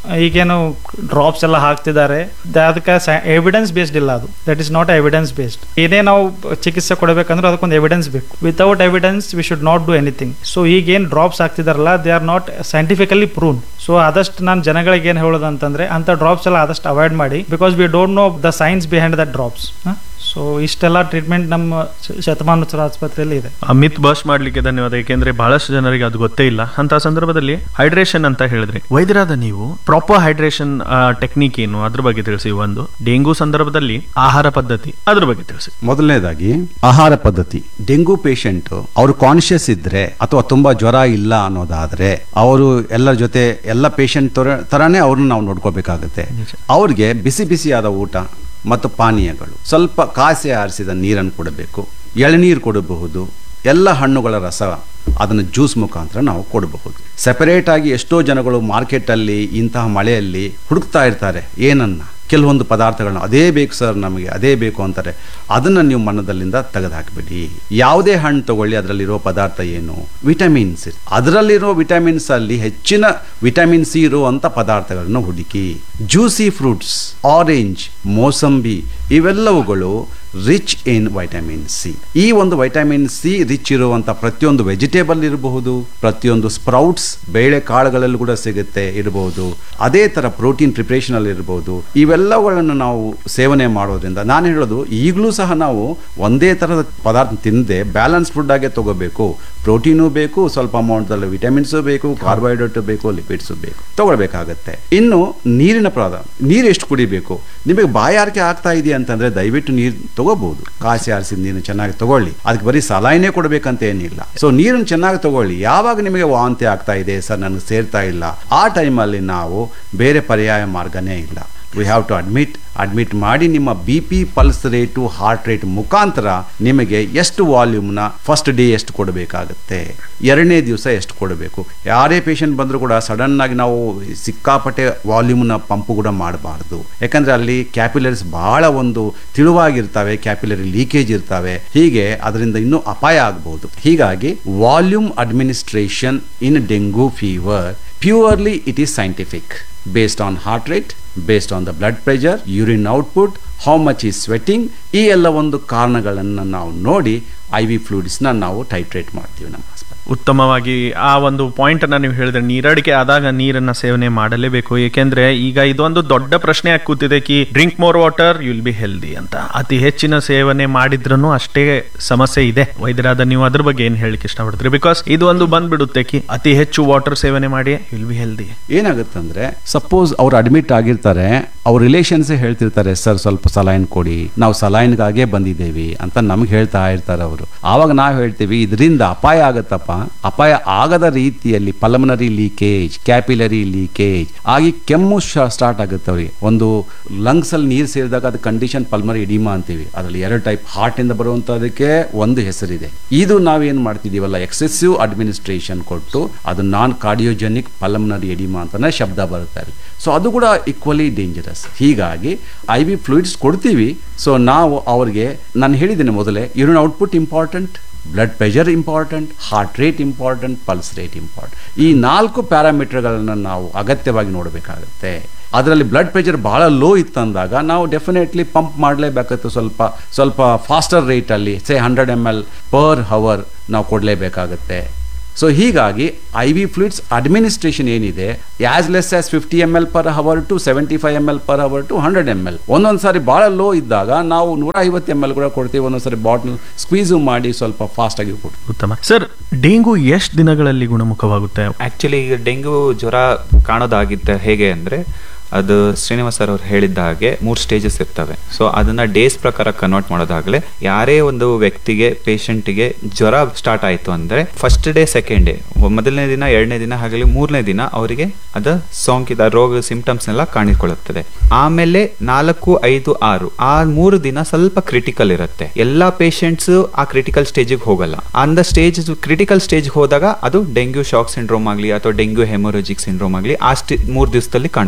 ಈಗೇನು ಡ್ರಾಪ್ಸ್ ಎಲ್ಲ ಹಾಕ್ತಿದ್ದಾರೆ ದ- ಅದಕ್ಕೆ ಎವಿಡೆನ್ಸ್ ಬೇಸ್ಡ್ ಇಲ್ಲ ಅದು that is not evidence based ಏನೇ ನಾವು ಚಿಕಿತ್ಸೆ ಕೊಡಬೇಕಂದ್ರೆ ಅದಕ್ಕೊಂದು ಎವಿಡೆನ್ಸ್ ಬೇಕು without evidence we should not do anything so ಈಗೇನು ಡ್ರಾಪ್ಸ್ ಹಾಕ್ತಿದಾರಲ್ಲ they are not scientifically proven so ಆದಷ್ಟು ನಾನು ಜನಗಳಿಗೆ ಏನು ಹೇಳೋದು ಅಂತಂದ್ರೆ ಅಂತ ಡ್ರಾಪ್ಸ್ ಎಲ್ಲ ಆದಷ್ಟು ಅವಾಯ್ಡ್ ಮಾಡಿ because we don't know the science behind that drops so ಇಷ್ಟೆಲ್ಲ ಟ್ರೀಟ್ಮೆಂಟ್ ನಮ್ಮ ಶ- ಶತಮಾನೋತ್ಸವ ಆಸ್ಪತ್ರೆಯಲ್ಲಿ ಇದೆ ಆ ಮಿತ್ ಬಸ್ ಮಾಡ್ಲಿಕ್ಕೆ ಧನ್ಯವಾದ ಏಕೆಂದ್ರೆ ಬಹಳಷ್ಟು ಜನರಿಗೆ ಅದು ಗೊತ್ತೇ ಇಲ್ಲ ಅಂತ ಸಂದರ್ಭದಲ್ಲಿ ಹೈಡ್ರೇಷನ್ ಅಂತ ಹೇಳಿದ್ರಿ ವೈದ್ಯರಾದ ನೀವು ಪ್ರಾಪರ್ ಹೈಡ್ರೇಷನ್ ಟೆಕ್ನಿಕ್ ಏನು ಅದ್ರ ಬಗ್ಗೆ ತಿಳಿಸಿ ಒಂದು ಡೆಂಗು ಸಂದರ್ಭದಲ್ಲಿ ಆಹಾರ ಪದ್ಧತಿ ಅದ್ರ ಬಗ್ಗೆ ತಿಳಿಸಿ ಮೊದಲನೇದಾಗಿ ಆಹಾರ ಪದ್ಧತಿ ಡೆಂಗು ಪೇಷಂಟ್ ಅವರು ಕಾನ್ಶಿಯಸ್ ಇದ್ರೆ ಅಥವಾ ತುಂಬಾ ಜ್ವರ ಇಲ್ಲ ಅನ್ನೋದಾದ್ರೆ ಅವರು ಎಲ್ಲರ ಜೊತೆ ಎಲ್ಲ ಪೇಷಂಟ್ ತರಾನೇ ಅವ್ರನ್ನ ನಾವು ನೋಡ್ಕೋಬೇಕಾಗುತ್ತೆ ಅವ್ರಿಗೆ ಬಿಸಿ ಬಿಸಿಯಾದ ಊಟ ಮತ್ತು ಪಾನೀಯಗಳು ಸ್ವಲ್ಪ ಕಾಸೆ ಆರಿಸಿದ ನೀರನ್ನು ಕೊಡಬೇಕು ಎಳನೀರು ಕೊಡಬಹುದು ಎಲ್ಲ ಹಣ್ಣುಗಳ ರಸ ಅದನ್ನು ಜ್ಯೂಸ್ ಮುಖಾಂತರ ನಾವು ಕೊಡಬಹುದು ಸೆಪರೇಟ್ ಆಗಿ ಎಷ್ಟೋ ಜನಗಳು ಮಾರ್ಕೆಟಲ್ಲಿ ಇಂತಹ ಮಳೆಯಲ್ಲಿ ಹುಡುಕ್ತಾ ಇರ್ತಾರೆ ಏನನ್ನ ಕೆಲವೊಂದು ಪದಾರ್ಥಗಳನ್ನ ಅದೇ ಬೇಕು ಸರ್ ನಮಗೆ ಅದೇ ಬೇಕು ಅಂತಾರೆ ಅದನ್ನು ನೀವು ಮನದಲ್ಲಿಂದ ತೆಗೆದುಹಾಕ್ಬಿಡಿ ಯಾವುದೇ ಹಣ್ಣು ತಗೊಳ್ಳಿ ಅದರಲ್ಲಿರೋ ಪದಾರ್ಥ ಏನು ವಿಟಮಿನ್ಸ್ ಅದರಲ್ಲಿರೋ ವಿಟಮಿನ್ಸ್ ಅಲ್ಲಿ ಹೆಚ್ಚಿನ ವಿಟಮಿನ್ ಸಿ ಇರುವಂಥ ಪದಾರ್ಥಗಳನ್ನು ಹುಡುಕಿ ಜ್ಯೂಸಿ ಫ್ರೂಟ್ಸ್ ಆರೆಂಜ್ ಮೋಸಂಬಿ ಇವೆಲ್ಲವುಗಳು ರಿಚ್ ಇನ್ ವೈಟಮಿನ್ ಸಿ ಈ ಒಂದು ವೈಟಮಿನ್ ಸಿ ರಿಚ್ ಇರುವಂಥ ಪ್ರತಿಯೊಂದು ವೆಜಿಟೇಬಲ್ ಇರಬಹುದು ಪ್ರತಿಯೊಂದು ಸ್ಪ್ರೌಟ್ಸ್ ಬೇಳೆ ಕಾಳುಗಳಲ್ಲೂ ಕೂಡ ಸಿಗುತ್ತೆ ಇರಬಹುದು ಅದೇ ಥರ ಪ್ರೋಟೀನ್ ಪ್ರಿಪ್ರೇಷನ್ ಅಲ್ಲಿ ಇರಬಹುದು ಇವೆಲ್ಲವುಗಳನ್ನು ನಾವು ಸೇವನೆ ಮಾಡೋದ್ರಿಂದ ನಾನು ಹೇಳೋದು ಈಗಲೂ ಸಹ ನಾವು ಒಂದೇ ಥರದ ಪದಾರ್ಥ ತಿನ್ನದೆ ಬ್ಯಾಲೆನ್ಸ್ ಫುಡ್ ಆಗೇ ತಗೋಬೇಕು ಪ್ರೋಟೀನು ಬೇಕು ಸ್ವಲ್ಪ ಅಮೌಂಟಲ್ಲಿ ವಿಟಮಿನ್ಸು ಬೇಕು ಕಾರ್ಬೋಹೈಡ್ರೇಟ್ ಬೇಕು ಲಿಪಿಡ್ಸು ಬೇಕು ತಗೊಳ್ಬೇಕಾಗತ್ತೆ ಇನ್ನು ನೀರಿನ ಪ್ರಾಧ ನೀರು ಎಷ್ಟು ಕುಡಿಬೇಕು ನಿಮಗೆ ಬಾಯಾರಿಕೆ ಆಗ್ತಾ ಇದೆಯಾ ಅಂತಂದ್ರೆ ದಯವಿಟ್ಟು ನೀರು ತಗೋಬಹುದು ಕಾಸಿ ಆರಿಸಿದ ನೀರನ್ನು ಚೆನ್ನಾಗಿ ತಗೊಳ್ಳಿ ಅದಕ್ಕೆ ಬರೀ ಸಲಾಯಿನೇ ಕೊಡಬೇಕಂತ ಏನಿಲ್ಲ ಸೊ ನೀರನ್ನು ಚೆನ್ನಾಗಿ ತಗೊಳ್ಳಿ ಯಾವಾಗ ನಿಮಗೆ ವಾಂತಿ ಆಗ್ತಾ ಇದೆ ಸರ್ ನನಗೆ ಸೇರ್ತಾ ಇಲ್ಲ ಆ ಟೈಮಲ್ಲಿ ನಾವು ಬೇರೆ ಪರ್ಯಾಯ ಮಾರ್ಗನೇ ಇಲ್ಲ we have to admit admit ಮಾಡಿ ನಿಮ್ಮ B P pulse rate heart rate ಮುಖಾಂತರ ನಿಮಗೆ ಎಷ್ಟು ವಾಲ್ಯೂಮ್ನ ಫಸ್ಟ್ ಡೇ ಎಷ್ಟು ಕೊಡಬೇಕಾಗುತ್ತೆ ಎರಡನೇ ದಿವಸ ಎಷ್ಟು ಕೊಡಬೇಕು ಯಾರೇ ಪೇಷಂಟ್ ಬಂದರೂ ಕೂಡ ಸಡನ್ ಆಗಿ ನಾವು ಸಿಕ್ಕಾಪಟ್ಟೆ ವಾಲ್ಯೂಮ್ನ ಪಂಪ್ ಕೂಡ ಮಾಡಬಾರ್ದು ಯಾಕಂದ್ರೆ ಅಲ್ಲಿ ಕ್ಯಾಪಿಲರೀಸ್ ಬಹಳ ಒಂದು ತಿಳುವಾಗಿರ್ತವೆ ಕ್ಯಾಪಿಲರಿ ಲೀಕೇಜ್ ಇರ್ತವೆ ಹೀಗೆ ಅದರಿಂದ ಇನ್ನೂ ಅಪಾಯ ಆಗಬಹುದು ಹೀಗಾಗಿ volume administration in dengue fever purely it is scientific based on heart rate, based on the blood pressure, urine output, how much is sweating ಈ ಎಲ್ಲ ಒಂದು ಕಾರಣಗಳನ್ನು ನಾವು ನೋಡಿ ಐ ವಿ ಫ್ಲೂಯಿಡ್ಸ್ನ ನಾವು ಟೈಟ್ರೇಟ್ ಮಾಡ್ತೀವಿ ನಮ್ಮ ಆಸ್ಪತ್ರೆ ಉತ್ತಮವಾಗಿ ಆ ಒಂದು ಪಾಯಿಂಟ್ ಅನ್ನ ನೀವು ಹೇಳಿದ್ರೆ ನೀರಡಿಕೆ ಆದಾಗ ನೀರನ್ನ ಸೇವನೆ ಮಾಡಲೇಬೇಕು ಏಕೆಂದ್ರೆ ಈಗ ಇದೊಂದು ದೊಡ್ಡ ಪ್ರಶ್ನೆ ಆಗಿ ಕೂತಿದೆ ಕಿ drink more water you'll be healthy ಅಂತ ಅತಿ ಹೆಚ್ಚಿನ ಸೇವನೆ ಮಾಡಿದ್ರೂ ಅಷ್ಟೇ ಸಮಸ್ಯೆ ಇದೆ ವೈದ್ಯರಾದ ನೀವು ಅದ್ರ ಬಗ್ಗೆ ಏನ್ ಹೇಳಿಕ್ಕೆ ಇಷ್ಟಪಡ್ತೀರಿ ಬಿಕಾಸ್ ಇದು ಒಂದು ಬಂದ್ಬಿಡುತ್ತೆ ಕಿ ಅತಿ ಹೆಚ್ಚು ವಾಟರ್ ಸೇವನೆ ಮಾಡಿ ಯುಲ್ ಬಿ ಹೆಲ್ದಿ ಏನಾಗುತ್ತಂದ್ರೆ ಸಪೋಸ್ ಅವ್ರು ಅಡ್ಮಿಟ್ ಆಗಿರ್ತಾರೆ ಅವ್ರ ರಿಲೇಷನ್ಸೇ ಹೇಳ್ತಿರ್ತಾರೆ ಸರ್ ಸ್ವಲ್ಪ ಸಲೈನ್ ಕೊಡಿ ನಾವು ಸಲೈನ್ಗಾಗೇ ಬಂದಿದ್ದೇವೆ ಅಂತ ನಮ್ಗೆ ಹೇಳ್ತಾ ಇರ್ತಾರೆ ಅವರು ಆವಾಗ ನಾವು ಹೇಳ್ತೀವಿ ಇದರಿಂದ ಅಪಾಯ ಆಗತ್ತಪ್ಪ ಅಪಾಯ ಆಗದ ರೀತಿಯಲ್ಲಿ ಪಲ್ಮನರಿ ಲೀಕೇಜ್ ಕ್ಯಾಪಿಲರಿ ಲೀಕೇಜ್ ಆಗಿ ಕೆಮ್ಮು ಸ್ಟಾರ್ಟ್ ಆಗುತ್ತೆ ಅವ್ರಿಗೆ ಒಂದು ಲಂಗ್ಸ್ ಅಲ್ಲಿ ನೀರು ಸೇರಿದಾಗ ಅದು ಕಂಡೀಷನ್ ಪಲ್ಮರಿ ಇಡಿಮಾ ಅಂತೀವಿ ಅದರಲ್ಲಿ ಎರಡು ಟೈಪ್ ಹಾರ್ಟ್ ಇಂದ ಬರುವಂತದಕ್ಕೆ ಒಂದು ಹೆಸರಿದೆ ಇದು ನಾವೇನ್ ಮಾಡ್ತಿದೀವಲ್ಲ ಎಕ್ಸೆಸಿವ್ ಅಡ್ಮಿನಿಸ್ಟ್ರೇಷನ್ ಕೊಟ್ಟು ಅದು ನಾನ್ ಕಾರ್ಡಿಯೋಜೆನಿಕ್ ಪಲ್ಮನರಿ ಎಡಿಮಾ ಅಂತಾನೆ ಶಬ್ದ ಬರುತ್ತಾರೆ ಸೊ ಅದು ಕೂಡ ಈಕ್ವಲಿ ಡೇಂಜರಸ್ ಹೀಗಾಗಿ ಐ ವಿ ಫ್ಲೂಯಿಡ್ಸ್ ಕೊಡ್ತೀವಿ ಸೊ ನಾವು ಅವ್ರಿಗೆ ನಾನು ಹೇಳಿದ್ದೇನೆ ಮೊದಲೇ urine output important blood pressure important heart rate important pulse rate important ಈ ನಾಲ್ಕು ಪ್ಯಾರಾಮೀಟರ್ಗಳನ್ನು ನಾವು ಅಗತ್ಯವಾಗಿ ನೋಡಬೇಕಾಗುತ್ತೆ ಅದರಲ್ಲಿ ಬ್ಲಡ್ ಪ್ರೆಷರ್ ಬಹಳ ಲೋ ಇತ್ತಂದಾಗ ನಾವು ಡೆಫಿನೆಟ್ಲಿ ಪಂಪ್ ಮಾಡಲೇಬೇಕಾಗುತ್ತೆ ಸ್ವಲ್ಪ ಸ್ವಲ್ಪ ಫಾಸ್ಟರ್ ರೇಟಲ್ಲಿ say hundred M L per hour ನಾವು ಕೊಡಲೇಬೇಕಾಗುತ್ತೆ ಸೊ ಹೀಗಾಗಿ ಐ ವಿ ಫ್ಲೂಯಿಡ್ಸ್ ಅಡ್ಮಿನಿಸ್ಟ್ರೇಷನ್ ಏನಿದೆ as less as fifty M L per hour to seventy five M L per hour to hundred M L ಒಂದೊಂದು ಸಾರಿ ಭಾಳ low ಇದ್ದಾಗ ನಾವು ನೂರ ಐವತ್ತು ಎಮ್ ಎಲ್ ಕೂಡ ಕೊಡ್ತೀವಿ ಒಂದೊಂದು ಸಾರಿ ಬಾಟ್ಲ್ ಸ್ಕ್ವೀಸು ಮಾಡಿ ಸ್ವಲ್ಪ ಫಾಸ್ಟ್ ಆಗಿ ಕೊಡ್ತೀವಿ ಉತ್ತಮ ಸರ್ ಡೆಂಗು ಎಷ್ಟು ದಿನಗಳಲ್ಲಿ ಗುಣಮುಖವಾಗುತ್ತೆ ಆಕ್ಚುಲಿ ಈಗ ಡೆಂಗ್ಯೂ ಜ್ವರ ಕಾಣೋದಾಗಿದ್ದ ಹೇಗೆ ಅಂದ್ರೆ ಅದು ಶ್ರೀನಿವಾಸ್ ಸರ್ ಅವ್ರು ಹೇಳಿದ್ದ ಹಾಗೆ ಮೂರು ಸ್ಟೇಜಸ್ ಇರ್ತವೆ ಸೊ ಅದನ್ನ ಡೇಸ್ ಪ್ರಕಾರ ಕನ್ವರ್ಟ್ ಮಾಡೋದಾಗಲೇ ಯಾರೇ ಒಂದು ವ್ಯಕ್ತಿಗೆ ಪೇಷಂಟಿಗೆ ಜ್ವರ ಸ್ಟಾರ್ಟ್ ಆಯ್ತು ಅಂದ್ರೆ ಫಸ್ಟ್ ಡೇ ಸೆಕೆಂಡ್ ಡೇ ಮೊದಲನೇ ದಿನ ಎರಡನೇ ದಿನ ಹಾಗೆ ಮೂರನೇ ದಿನ ಅವರಿಗೆ ಅದ ಸೋಂಕಿತ ರೋಗ ಸಿಂಪ್ಟಮ್ಸ್ ಎಲ್ಲ ಕಾಣಿಕೊಳ್ಳುತ್ತದೆ ಆಮೇಲೆ ನಾಲ್ಕು ಐದು ಆರು ಆ ಮೂರು ದಿನ ಸ್ವಲ್ಪ ಕ್ರಿಟಿಕಲ್ ಇರುತ್ತೆ ಎಲ್ಲಾ ಪೇಷಂಟ್ಸ್ ಆ ಕ್ರಿಟಿಕಲ್ ಸ್ಟೇಜಿಗೆ ಹೋಗಲ್ಲ ಅಂದ ಸ್ಟೇಜ್ ಕ್ರಿಟಿಕಲ್ ಸ್ಟೇಜ್ ಹೋದಾಗ ಅದು ಡೆಂಗ್ಯೂ ಶಾಕ್ ಸಿಂಡ್ರೋಮ್ ಆಗಲಿ ಅಥವಾ ಡೆಂಗ್ಯೂ ಹೆಮೊರಜಿಕ್ ಸಿಂಡ್ರೋಮ್ ಆಗಲಿ ಆ ಸ್ಟೇ ಮೂರು ದಿವಸದಲ್ಲಿ ಕಾಣಿಸ್ಕೊಳ್ಬಹುದು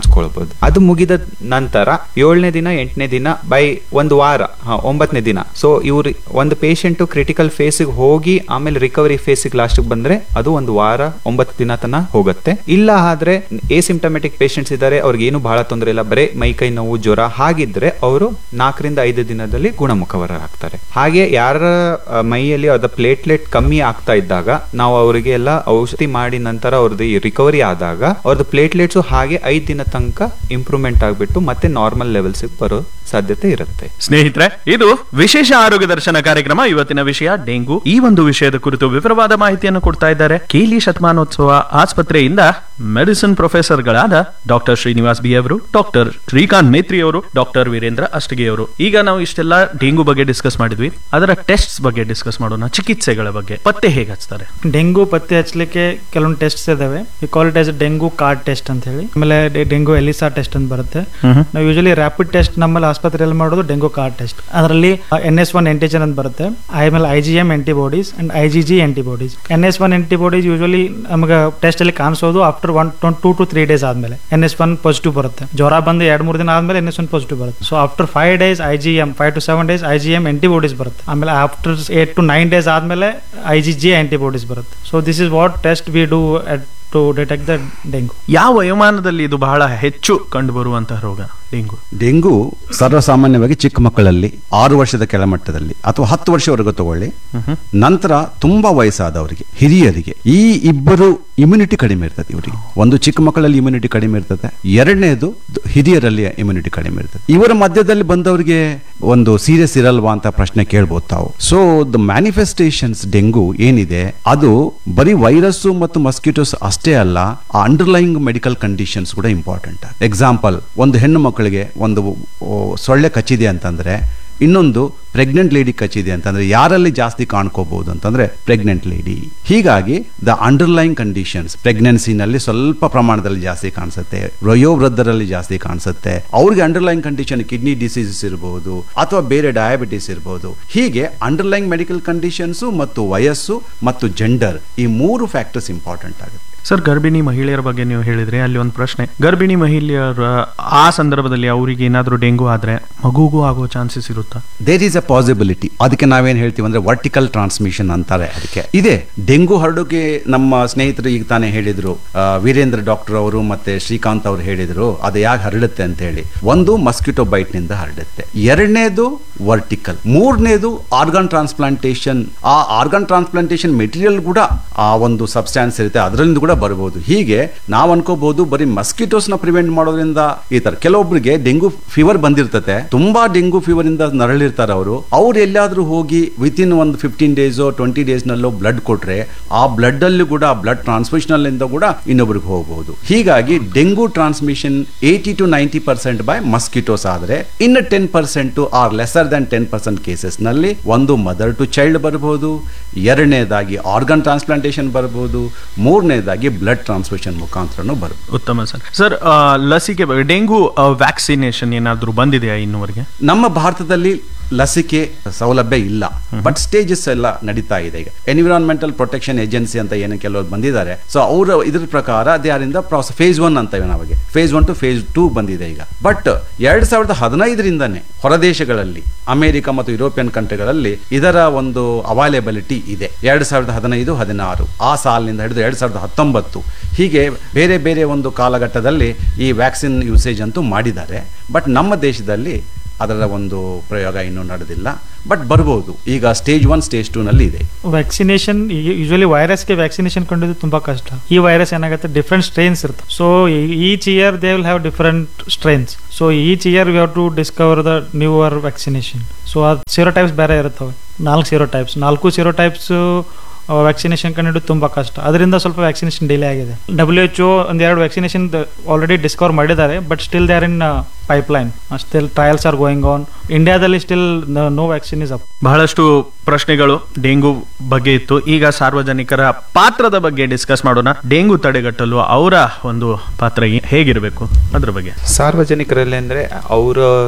ಮಾಡ್ಬೋದು ಅದು ಮುಗಿದ ನಂತರ ಏಳನೇ ದಿನ ಎಂಟನೇ ದಿನ ಬೈ ಒಂದು ವಾರ ಹ, ಒಂಬತ್ತನೇ ದಿನ ಸೊ ಇವ್ರು ಒಂದು ಪೇಷಂಟ್ ಕ್ರಿಟಿಕಲ್ ಫೇಸಿಗೆ ಹೋಗಿ ಆಮೇಲೆ ರಿಕವರಿ ಫೇಸಿಗೆ ಲಾಸ್ಟ್ ಬಂದ್ರೆ ಅದು ಒಂದು ವಾರ ಒಂಬತ್ತು ದಿನ ತನಕ ಹೋಗುತ್ತೆ ಇಲ್ಲ ಆದ್ರೆ ಎಸಿಂಟಮೆಟಿಕ್ ಪೇಷಂಟ್ಸ್ ಇದ್ದಾರೆ ಅವ್ರಿಗೆ ಏನು ಬಹಳ ತೊಂದರೆ ಇಲ್ಲ ಬರೇ ಮೈ ಕೈ ನೋವು ಜ್ವರ ಹಾಗಿದ್ರೆ ಅವರು ನಾಲ್ಕರಿಂದ ಐದು ದಿನದಲ್ಲಿ ಗುಣಮುಖವರಾಗ್ತಾರೆ ಹಾಗೆ ಯಾರ ಆ, ಮೈಯಲ್ಲಿ ಅದ ಪ್ಲೇಟ್ಲೆಟ್ ಕಮ್ಮಿ ಆಗ್ತಾ ಇದ್ದಾಗ ನಾವು ಅವರಿಗೆ ಎಲ್ಲ ಔಷಧಿ ಮಾಡಿ ನಂತರ ಅವ್ರದ್ದು ರಿಕವರಿ ಆದಾಗ ಅವ್ರದ್ದು ಪ್ಲೇಟ್ಲೆಟ್ಸ್ ಹಾಗೆ ಐದು ದಿನ ತನಕ ಇಂಪ್ರೂವ್ಮೆಂಟ್ ಆಗ್ಬಿಟ್ಟು ಮತ್ತೆ ನಾರ್ಮಲ್ ಲೆವೆಲ್ಸ್ ಬರೋ ಸಾಧ್ಯತೆ ಇರುತ್ತೆ ಸ್ನೇಹಿತರೆ ಇದು ವಿಶೇಷ ಆರೋಗ್ಯ ದರ್ಶನ ಕಾರ್ಯಕ್ರಮ ಇವತ್ತಿನ ವಿಷಯ ಡೆಂಗು ಈ ಒಂದು ವಿಷಯದ ಕುರಿತು ವಿವರವಾದ ಮಾಹಿತಿಯನ್ನು ಕೊಡ್ತಾ ಇದ್ದಾರೆ ಕೇಲಿ ಶತಮಾನೋತ್ಸವ ಆಸ್ಪತ್ರೆಯಿಂದ ಮೆಡಿಸಿನ್ ಪ್ರೊಫೆಸರ್ಗಳಾದ ಡಾಕ್ಟರ್ ಶ್ರೀನಿವಾಸ್ ಬಿ ಅವರು ಡಾಕ್ಟರ್ ಶ್ರೀಕಾಂತ್ ಮೇತ್ರಿ ಅವರು ಡಾಕ್ಟರ್ ವೀರೇಂದ್ರ ಅಷ್ಟಗಿ ಅವರು ಈಗ ನಾವು ಇಷ್ಟೆಲ್ಲ ಡೆಂಗು ಬಗ್ಗೆ ಡಿಸ್ಕಸ್ ಮಾಡಿದ್ವಿ ಅದರ ಟೆಸ್ಟ್ ಬಗ್ಗೆ ಡಿಸ್ಕಸ್ ಮಾಡೋಣ ಚಿಕಿತ್ಸೆಗಳ ಬಗ್ಗೆ ಪತ್ತೆ ಹೇಗೆ ಹಚ್ತಾರೆ ಡೆಂಗು ಪತ್ತೆ ಹಚ್ಚಲಿಕ್ಕೆ ಕೆಲವೊಂದು ಟೆಸ್ಟ್ಸ್ ಇದಾವೆ ಈ call it as dengue card test ಅಂತ ಹೇಳಿ ಆಮೇಲೆ ಡೆ- ಡೆಂಗು ಎಲಿಸಾ ಟೆಸ್ಟ್ ಅಂತ ಬರುತ್ತೆ ನಾವು ಯೂಶಲಿ ರ್ಯಾಪಿಡ್ ಟೆಸ್ಟ್ ನಮ್ಮಲ್ಲಿ ಆಸ್ಪತ್ರೆಯಲ್ಲಿ ಮಾಡೋದು ಡೆಂಗು ಕಾರ್ಡ್ ಟೆಸ್ಟ್ ಅದರಲ್ಲಿ ಎನ್ ಎಸ್ ಒನ್ ಆಂಟಿಜನ್ ಅಂತ ಬರುತ್ತೆ ಆಮೇಲೆ I G M antibodies and I G G antibodies N S one antibodies usually ನಮಗೆ ಟೆಸ್ಟ್ ಅಲ್ಲಿ ಕಾಣಿಸೋದು after one two to three days ಆದ್ಮೇಲೆ ಎನ್ ಎಸ್ ಒನ್ ಪಾಸಿಟಿವ್ ಬರುತ್ತೆ ಜ್ವರ ಬಂದು ಎರಡು ಮೂರು ದಿನ ಆದ್ಮೇಲೆ ಎನ್ ಎಸ್ ಒನ್ ಪಾಸಿಟಿವ್ ಬರುತ್ತೆ so after five days I G M five to seven days I G M antibodies ಬರುತ್ತೆ ಆಮೇಲೆ after eight to nine days ಆದ್ಮೇಲೆ ಐ ಜಿ ಜಿ ಆಂಟಿಬಾಡೀಸ್ ಬರುತ್ತೆ so this is what test we do to detect the dengue ಯಾವ ವಯೋಮಾನದಲ್ಲಿ ಇದು ಬಹಳ ಹೆಚ್ಚು ಕಂಡು ಬರುವಂತಹ ರೋಗ ಡೆಂಗು ಡೆಂಗು ಸರ್ವಸಾಮಾನ್ಯವಾಗಿ ಚಿಕ್ಕ ಮಕ್ಕಳಲ್ಲಿ ಆರು ವರ್ಷದ ಕೆಳಮಟ್ಟದಲ್ಲಿ ಅಥವಾ ಹತ್ತು ವರ್ಷವರೆಗೂ ತಗೊಳ್ಳಿ ನಂತರ ತುಂಬಾ ವಯಸ್ಸಾದವರಿಗೆ ಹಿರಿಯರಿಗೆ ಈ ಇಬ್ಬರು ಇಮ್ಯುನಿಟಿ ಕಡಿಮೆ ಇರ್ತದೆ ಇವರಿಗೆ ಒಂದು ಚಿಕ್ಕ ಮಕ್ಕಳಲ್ಲಿ ಇಮ್ಯುನಿಟಿ ಕಡಿಮೆ ಇರ್ತದೆ ಎರಡನೇದು ದ- ಹಿರಿಯರಲ್ಲಿ ಇಮ್ಯುನಿಟಿ ಕಡಿಮೆ ಇರ್ತದೆ ಇವರ ಮಧ್ಯದಲ್ಲಿ ಬಂದವರಿಗೆ ಒಂದು ಸೀರಿಯಸ್ ಇರಲ್ವಾ ಅಂತ ಪ್ರಶ್ನೆ ಕೇಳ್ಬೋದು ತಾವು ಸೊ ದ ಮ್ಯಾನಿಫೆಸ್ಟೇಷನ್ಸ್ ಡೆಂಗು ಏನಿದೆ ಅದು ಬರೀ ವೈರಸ್ ಮತ್ತು ಮಸ್ಕಿಟೋಸ್ ಅಷ್ಟೇ ಅಲ್ಲ ಆ ಅಂಡರ್ಲೈಯಿಂಗ್ ಮೆಡಿಕಲ್ ಕಂಡೀಷನ್ಸ್ ಕೂಡ ಇಂಪಾರ್ಟೆಂಟ್ ಎಕ್ಸಾಂಪಲ್ ಒಂದು ಹೆಣ್ಣು ಮಕ್ಕಳಿಗೆ ಒಂದು ಓ, ಸೊಳ್ಳೆ ಕಚ್ಚಿದೆ ಅಂತಂದ್ರೆ ಇನ್ನೊಂದು ಪ್ರೆಗ್ನೆಂಟ್ ಲೇಡಿ ಕಚ್ಚಿದೆ ಅಂತಂದ್ರೆ ಯಾರಲ್ಲಿ ಜಾಸ್ತಿ ಕಾಣ್ಕೋಬಹುದು ಅಂತಂದ್ರೆ ಪ್ರೆಗ್ನೆಂಟ್ ಲೇಡಿ ಹೀಗಾಗಿ ದ ಅಂಡರ್ಲೈನ್ ಕಂಡೀಷನ್ಸ್ ಪ್ರೆಗ್ನೆನ್ಸಿನಲ್ಲಿ ಸ್ವಲ್ಪ ಪ್ರಮಾಣದಲ್ಲಿ ಜಾಸ್ತಿ ಕಾಣಿಸುತ್ತೆ ವಯೋವೃದ್ಧರಲ್ಲಿ ಜಾಸ್ತಿ ಕಾಣಿಸುತ್ತೆ ಅವ್ರಿಗೆ ಅಂಡರ್ಲೈನ್ ಕಂಡೀಷನ್ ಕಿಡ್ನಿ ಡಿಸೀಸಸ್ ಇರಬಹುದು ಅಥವಾ ಬೇರೆ ಡಯಾಬಿಟಿಸ್ ಇರಬಹುದು ಹೀಗೆ ಅಂಡರ್ಲೈನ್ ಮೆಡಿಕಲ್ ಕಂಡೀಷನ್ಸ್ ಮತ್ತು ವಯಸ್ಸು ಮತ್ತು ಜೆಂಡರ್ ಈ ಮೂರು ಫ್ಯಾಕ್ಟರ್ಸ್ ಇಂಪಾರ್ಟೆಂಟ್ ಆಗುತ್ತೆ ಸರ್ ಗರ್ಭಿಣಿ ಮಹಿಳೆಯರ ಬಗ್ಗೆ ನೀವು ಹೇಳಿದ್ರಿ ಅಲ್ಲಿ ಒಂದು ಪ್ರಶ್ನೆ ಗರ್ಭಿಣಿ ಮಹಿಳೆಯರ ಆ ಸಂದರ್ಭದಲ್ಲಿ ಅವರಿಗೆ ಏನಾದರೂ ಡೆಂಗು ಆದ್ರೆ ಮಗುಗೂ ಆಗೋ ಚಾನ್ಸಸ್ ಇರುತ್ತಾ ದೇರ್ ಈಸ್ ಅ ಪಾಸಿಬಿಲಿಟಿ ಅದಕ್ಕೆ ನಾವೇನ್ ಹೇಳ್ತೀವಿ ಅಂದ್ರೆ ವರ್ಟಿಕಲ್ ಟ್ರಾನ್ಸ್ಮಿಷನ್ ಅಂತಾರೆ ಅದಕ್ಕೆ ಇದೆ ಡೆಂಗು ಹರಡೋಕೆ ನಮ್ಮ ಸ್ನೇಹಿತರು ಈಗ ತಾನೇ ಹೇಳಿದ್ರು ಆ, ವೀರೇಂದ್ರ ಡಾಕ್ಟರ್ ಅವರು ಮತ್ತೆ ಶ್ರೀಕಾಂತ್ ಅವರು ಹೇಳಿದ್ರು ಅದು ಯಾಕೆ ಹರಡುತ್ತೆ ಅಂತ ಹೇಳಿ ಒಂದು ಮಸ್ಕಿಟೋ ಬೈಟ್ ನಿಂದ ಹರಡುತ್ತೆ ಎರಡನೇದು ವರ್ಟಿಕಲ್ ಮೂರನೇದು ಆರ್ಗನ್ ಟ್ರಾನ್ಸ್ಪ್ಲಾಂಟೇಶನ್ ಆ ಆರ್ಗನ್ ಟ್ರಾನ್ಸ್ಪ್ಲಾಂಟೇಶನ್ ಮೆಟೀರಿಯಲ್ ಕೂಡ ಆ ಒಂದು ಸಬ್ಸ್ಟಾನ್ಸ್ ಇರುತ್ತೆ ಅದರಿಂದ ಕೂಡ ಬರಬಹುದು ಹೀಗೆ ನಾವು ಅನ್ಕೋಬಹುದು ಬರೀ ಮಸ್ಕಿಟೋಸ್ ನ ಪ್ರಿವೆಂಟ್ ಮಾಡೋದ್ರಿಂದ ಈ ತರ ಕೆಲವೊಬ್ಬರಿಗೆ ಡೆಂಗು ಫೀವರ್ ಬಂದಿರ್ತತೆ ತುಂಬಾ ಡೆಂಗು ಫೀವರ್ ಇಂದ ನರಳಿರ್ತಾರೆ ಅವರು ಅವ್ರು ಎಲ್ಲಾದ್ರೂ ಹೋಗಿ ವಿತ್ ಇನ್ ಒಂದು ಫಿಫ್ಟೀನ್ ಡೇಸ್ ಟ್ವೆಂಟಿ ಡೇಸ್ ನಲ್ಲೋ ಬ್ಲಡ್ ಕೊಟ್ರೆ ಆ ಬ್ಲಡ್ ಅಲ್ಲಿ ಕೂಡ ಬ್ಲಡ್ ಟ್ರಾನ್ಸ್ಮಿಷನ್ ಇಂದ ಕೂಡ ಇನ್ನೊಬ್ರಿಗೆ ಹೋಗಬಹುದು ಹೀಗಾಗಿ dengue transmission eighty to ninety percent by mosquitoes ಆದ್ರೆ ಇನ್ನು ten percent or lesser than ten percent cases ನಲ್ಲಿ ಒಂದು ಮದರ್ ಟು ಚೈಲ್ಡ್ ಬರಬಹುದು ಎರಡನೇದಾಗಿ ಆರ್ಗನ್ ಟ್ರಾನ್ಸ್ಪ್ಲಾಂಟೇಶನ್ ಬರಬಹುದು ಮೂರನೇದಾಗಿ ಬ್ಲಡ್ ಟ್ರಾನ್ಸ್ಮಿಷನ್ ಮುಖಾಂತರನೂ ಬರಬಹುದು ಉತ್ತಮ ಸರ್ ಸರ್ ಆ, ಲಸಿಕೆ ಬಗ್ಗೆ ಡೆಂಗು ವ್ಯಾಕ್ಸಿನೇಷನ್ ಏನಾದರೂ ಬಂದಿದೆಯಾ ಇನ್ನುವರೆಗೆ ನಮ್ಮ ಭಾರತದಲ್ಲಿ ಲಸಿಕೆ ಸೌಲಭ್ಯ ಇಲ್ಲ ಬಟ್ ಸ್ಟೇಜಸ್ ಎಲ್ಲ ನಡೀತಾ ಇದೆ ಈಗ ಎನ್ವಿರಾನ್ಮೆಂಟಲ್ ಪ್ರೊಟೆಕ್ಷನ್ ಏಜೆನ್ಸಿ ಅಂತ ಏನು ಕೆಲವರು ಬಂದಿದ್ದಾರೆ ಸೊ ಅವರ ಇದ್ರ ಪ್ರಕಾರ they are in the process phase one ಅಂತೇವೆ ನಾವಿಗೆ phase one to phase two ಬಂದಿದೆ ಈಗ ಬಟ್ ಎರಡ್ ಸಾವಿರದ ಹದಿನೈದರಿಂದನೇ ಹೊರದೇಶಗಳಲ್ಲಿ ಅಮೆರಿಕ ಮತ್ತು ಯುರೋಪಿಯನ್ ಕಂಟ್ರಿಗಳಲ್ಲಿ ಇದರ ಒಂದು ಅವೈಲೇಬಿಲಿಟಿ ಇದೆ ಎರಡ್ ಸಾವಿರದ ಹದಿನೈದು ಹದಿನಾರು ಆ ಸಾಲಿನಿಂದ ಹಿಡಿದು ಎರಡ್ ಸಾವಿರದ ಹತ್ತೊಂಬತ್ತು ಹೀಗೆ ಬೇರೆ ಬೇರೆ ಒಂದು ಕಾಲಘಟ್ಟದಲ್ಲಿ ಈ ವ್ಯಾಕ್ಸಿನ್ ಯೂಸೇಜ್ ಅಂತೂ ಮಾಡಿದ್ದಾರೆ ಬಟ್ ನಮ್ಮ ದೇಶದಲ್ಲಿ ಅದರ ಒಂದು ಪ್ರಯೋಗ ಇನ್ನೂ ನಡೆದಿಲ್ಲ ಬಟ್ ಬರ್ಬೋದು ಈಗ ಸ್ಟೇಜ್ ಒನ್ ಸ್ಟೇಜ್ ಟೂ ನಲ್ಲಿ ಇದೆ ವ್ಯಾಕ್ಸಿನೇಷನ್ ಯೂಶಲಿ ವೈರಸ್ಗೆ ವ್ಯಾಕ್ಸಿನೇಷನ್ ಕಂಡಿದ್ದು ತುಂಬಾ ಕಷ್ಟ ಈ ವೈರಸ್ ಏನಾಗುತ್ತೆ ಡಿಫ್ರೆಂಟ್ ಸ್ಟ್ರೈನ್ಸ್ ಇರುತ್ತೆ so each year they will have different strains so each year we have to discover the newer vaccination so ಅದು ಸೀರೋ ಟೈಪ್ಸ್ ಬೇರೆ ಇರುತ್ತವೆ ನಾಲ್ಕು ಸೀರೋ ಟೈಪ್ಸ್ ನಾಲ್ಕು ಸೀರೋ ಟೈಪ್ಸ್ ವ್ಯಾಕ್ಸಿನೇಷನ್ ಕಂಡು ತುಂಬಾ ಕಷ್ಟ ಅದರಿಂದ ಸ್ವಲ್ಪ ವ್ಯಾಕ್ಸಿನೇಷನ್ ಡಿಲೇ ಆಗಿದೆ ಡಬ್ಲ್ಯೂ ಎಚ್ ಒ ಒಂದೆರಡು ವ್ಯಾಕ್ಸಿನೇಷನ್ ಆಲ್ರೆಡಿ ಡಿಸ್ಕವರ್ ಮಾಡಿದ್ದಾರೆ but still they are in pipeline still trials are going on ಇಂಡಿಯಾದಲ್ಲಿ still no vaccine is up ಬಹಳಷ್ಟು ಪ್ರಶ್ನೆಗಳು ಡೆಂಗು ಬಗ್ಗೆ ಇತ್ತು ಈಗ ಸಾರ್ವಜನಿಕರ ಪಾತ್ರದ ಬಗ್ಗೆ ಡಿಸ್ಕಸ್ ಮಾಡೋಣ ಡೆಂಗು ತಡೆಗಟ್ಟಲು ಅವರ ಒಂದು ಪಾತ್ರ ಏ- ಹೇಗಿರಬೇಕು ಅದ್ರ ಬಗ್ಗೆ ಸಾರ್ವಜನಿಕರಲ್ಲಿ ಅಂದ್ರೆ ಅವರ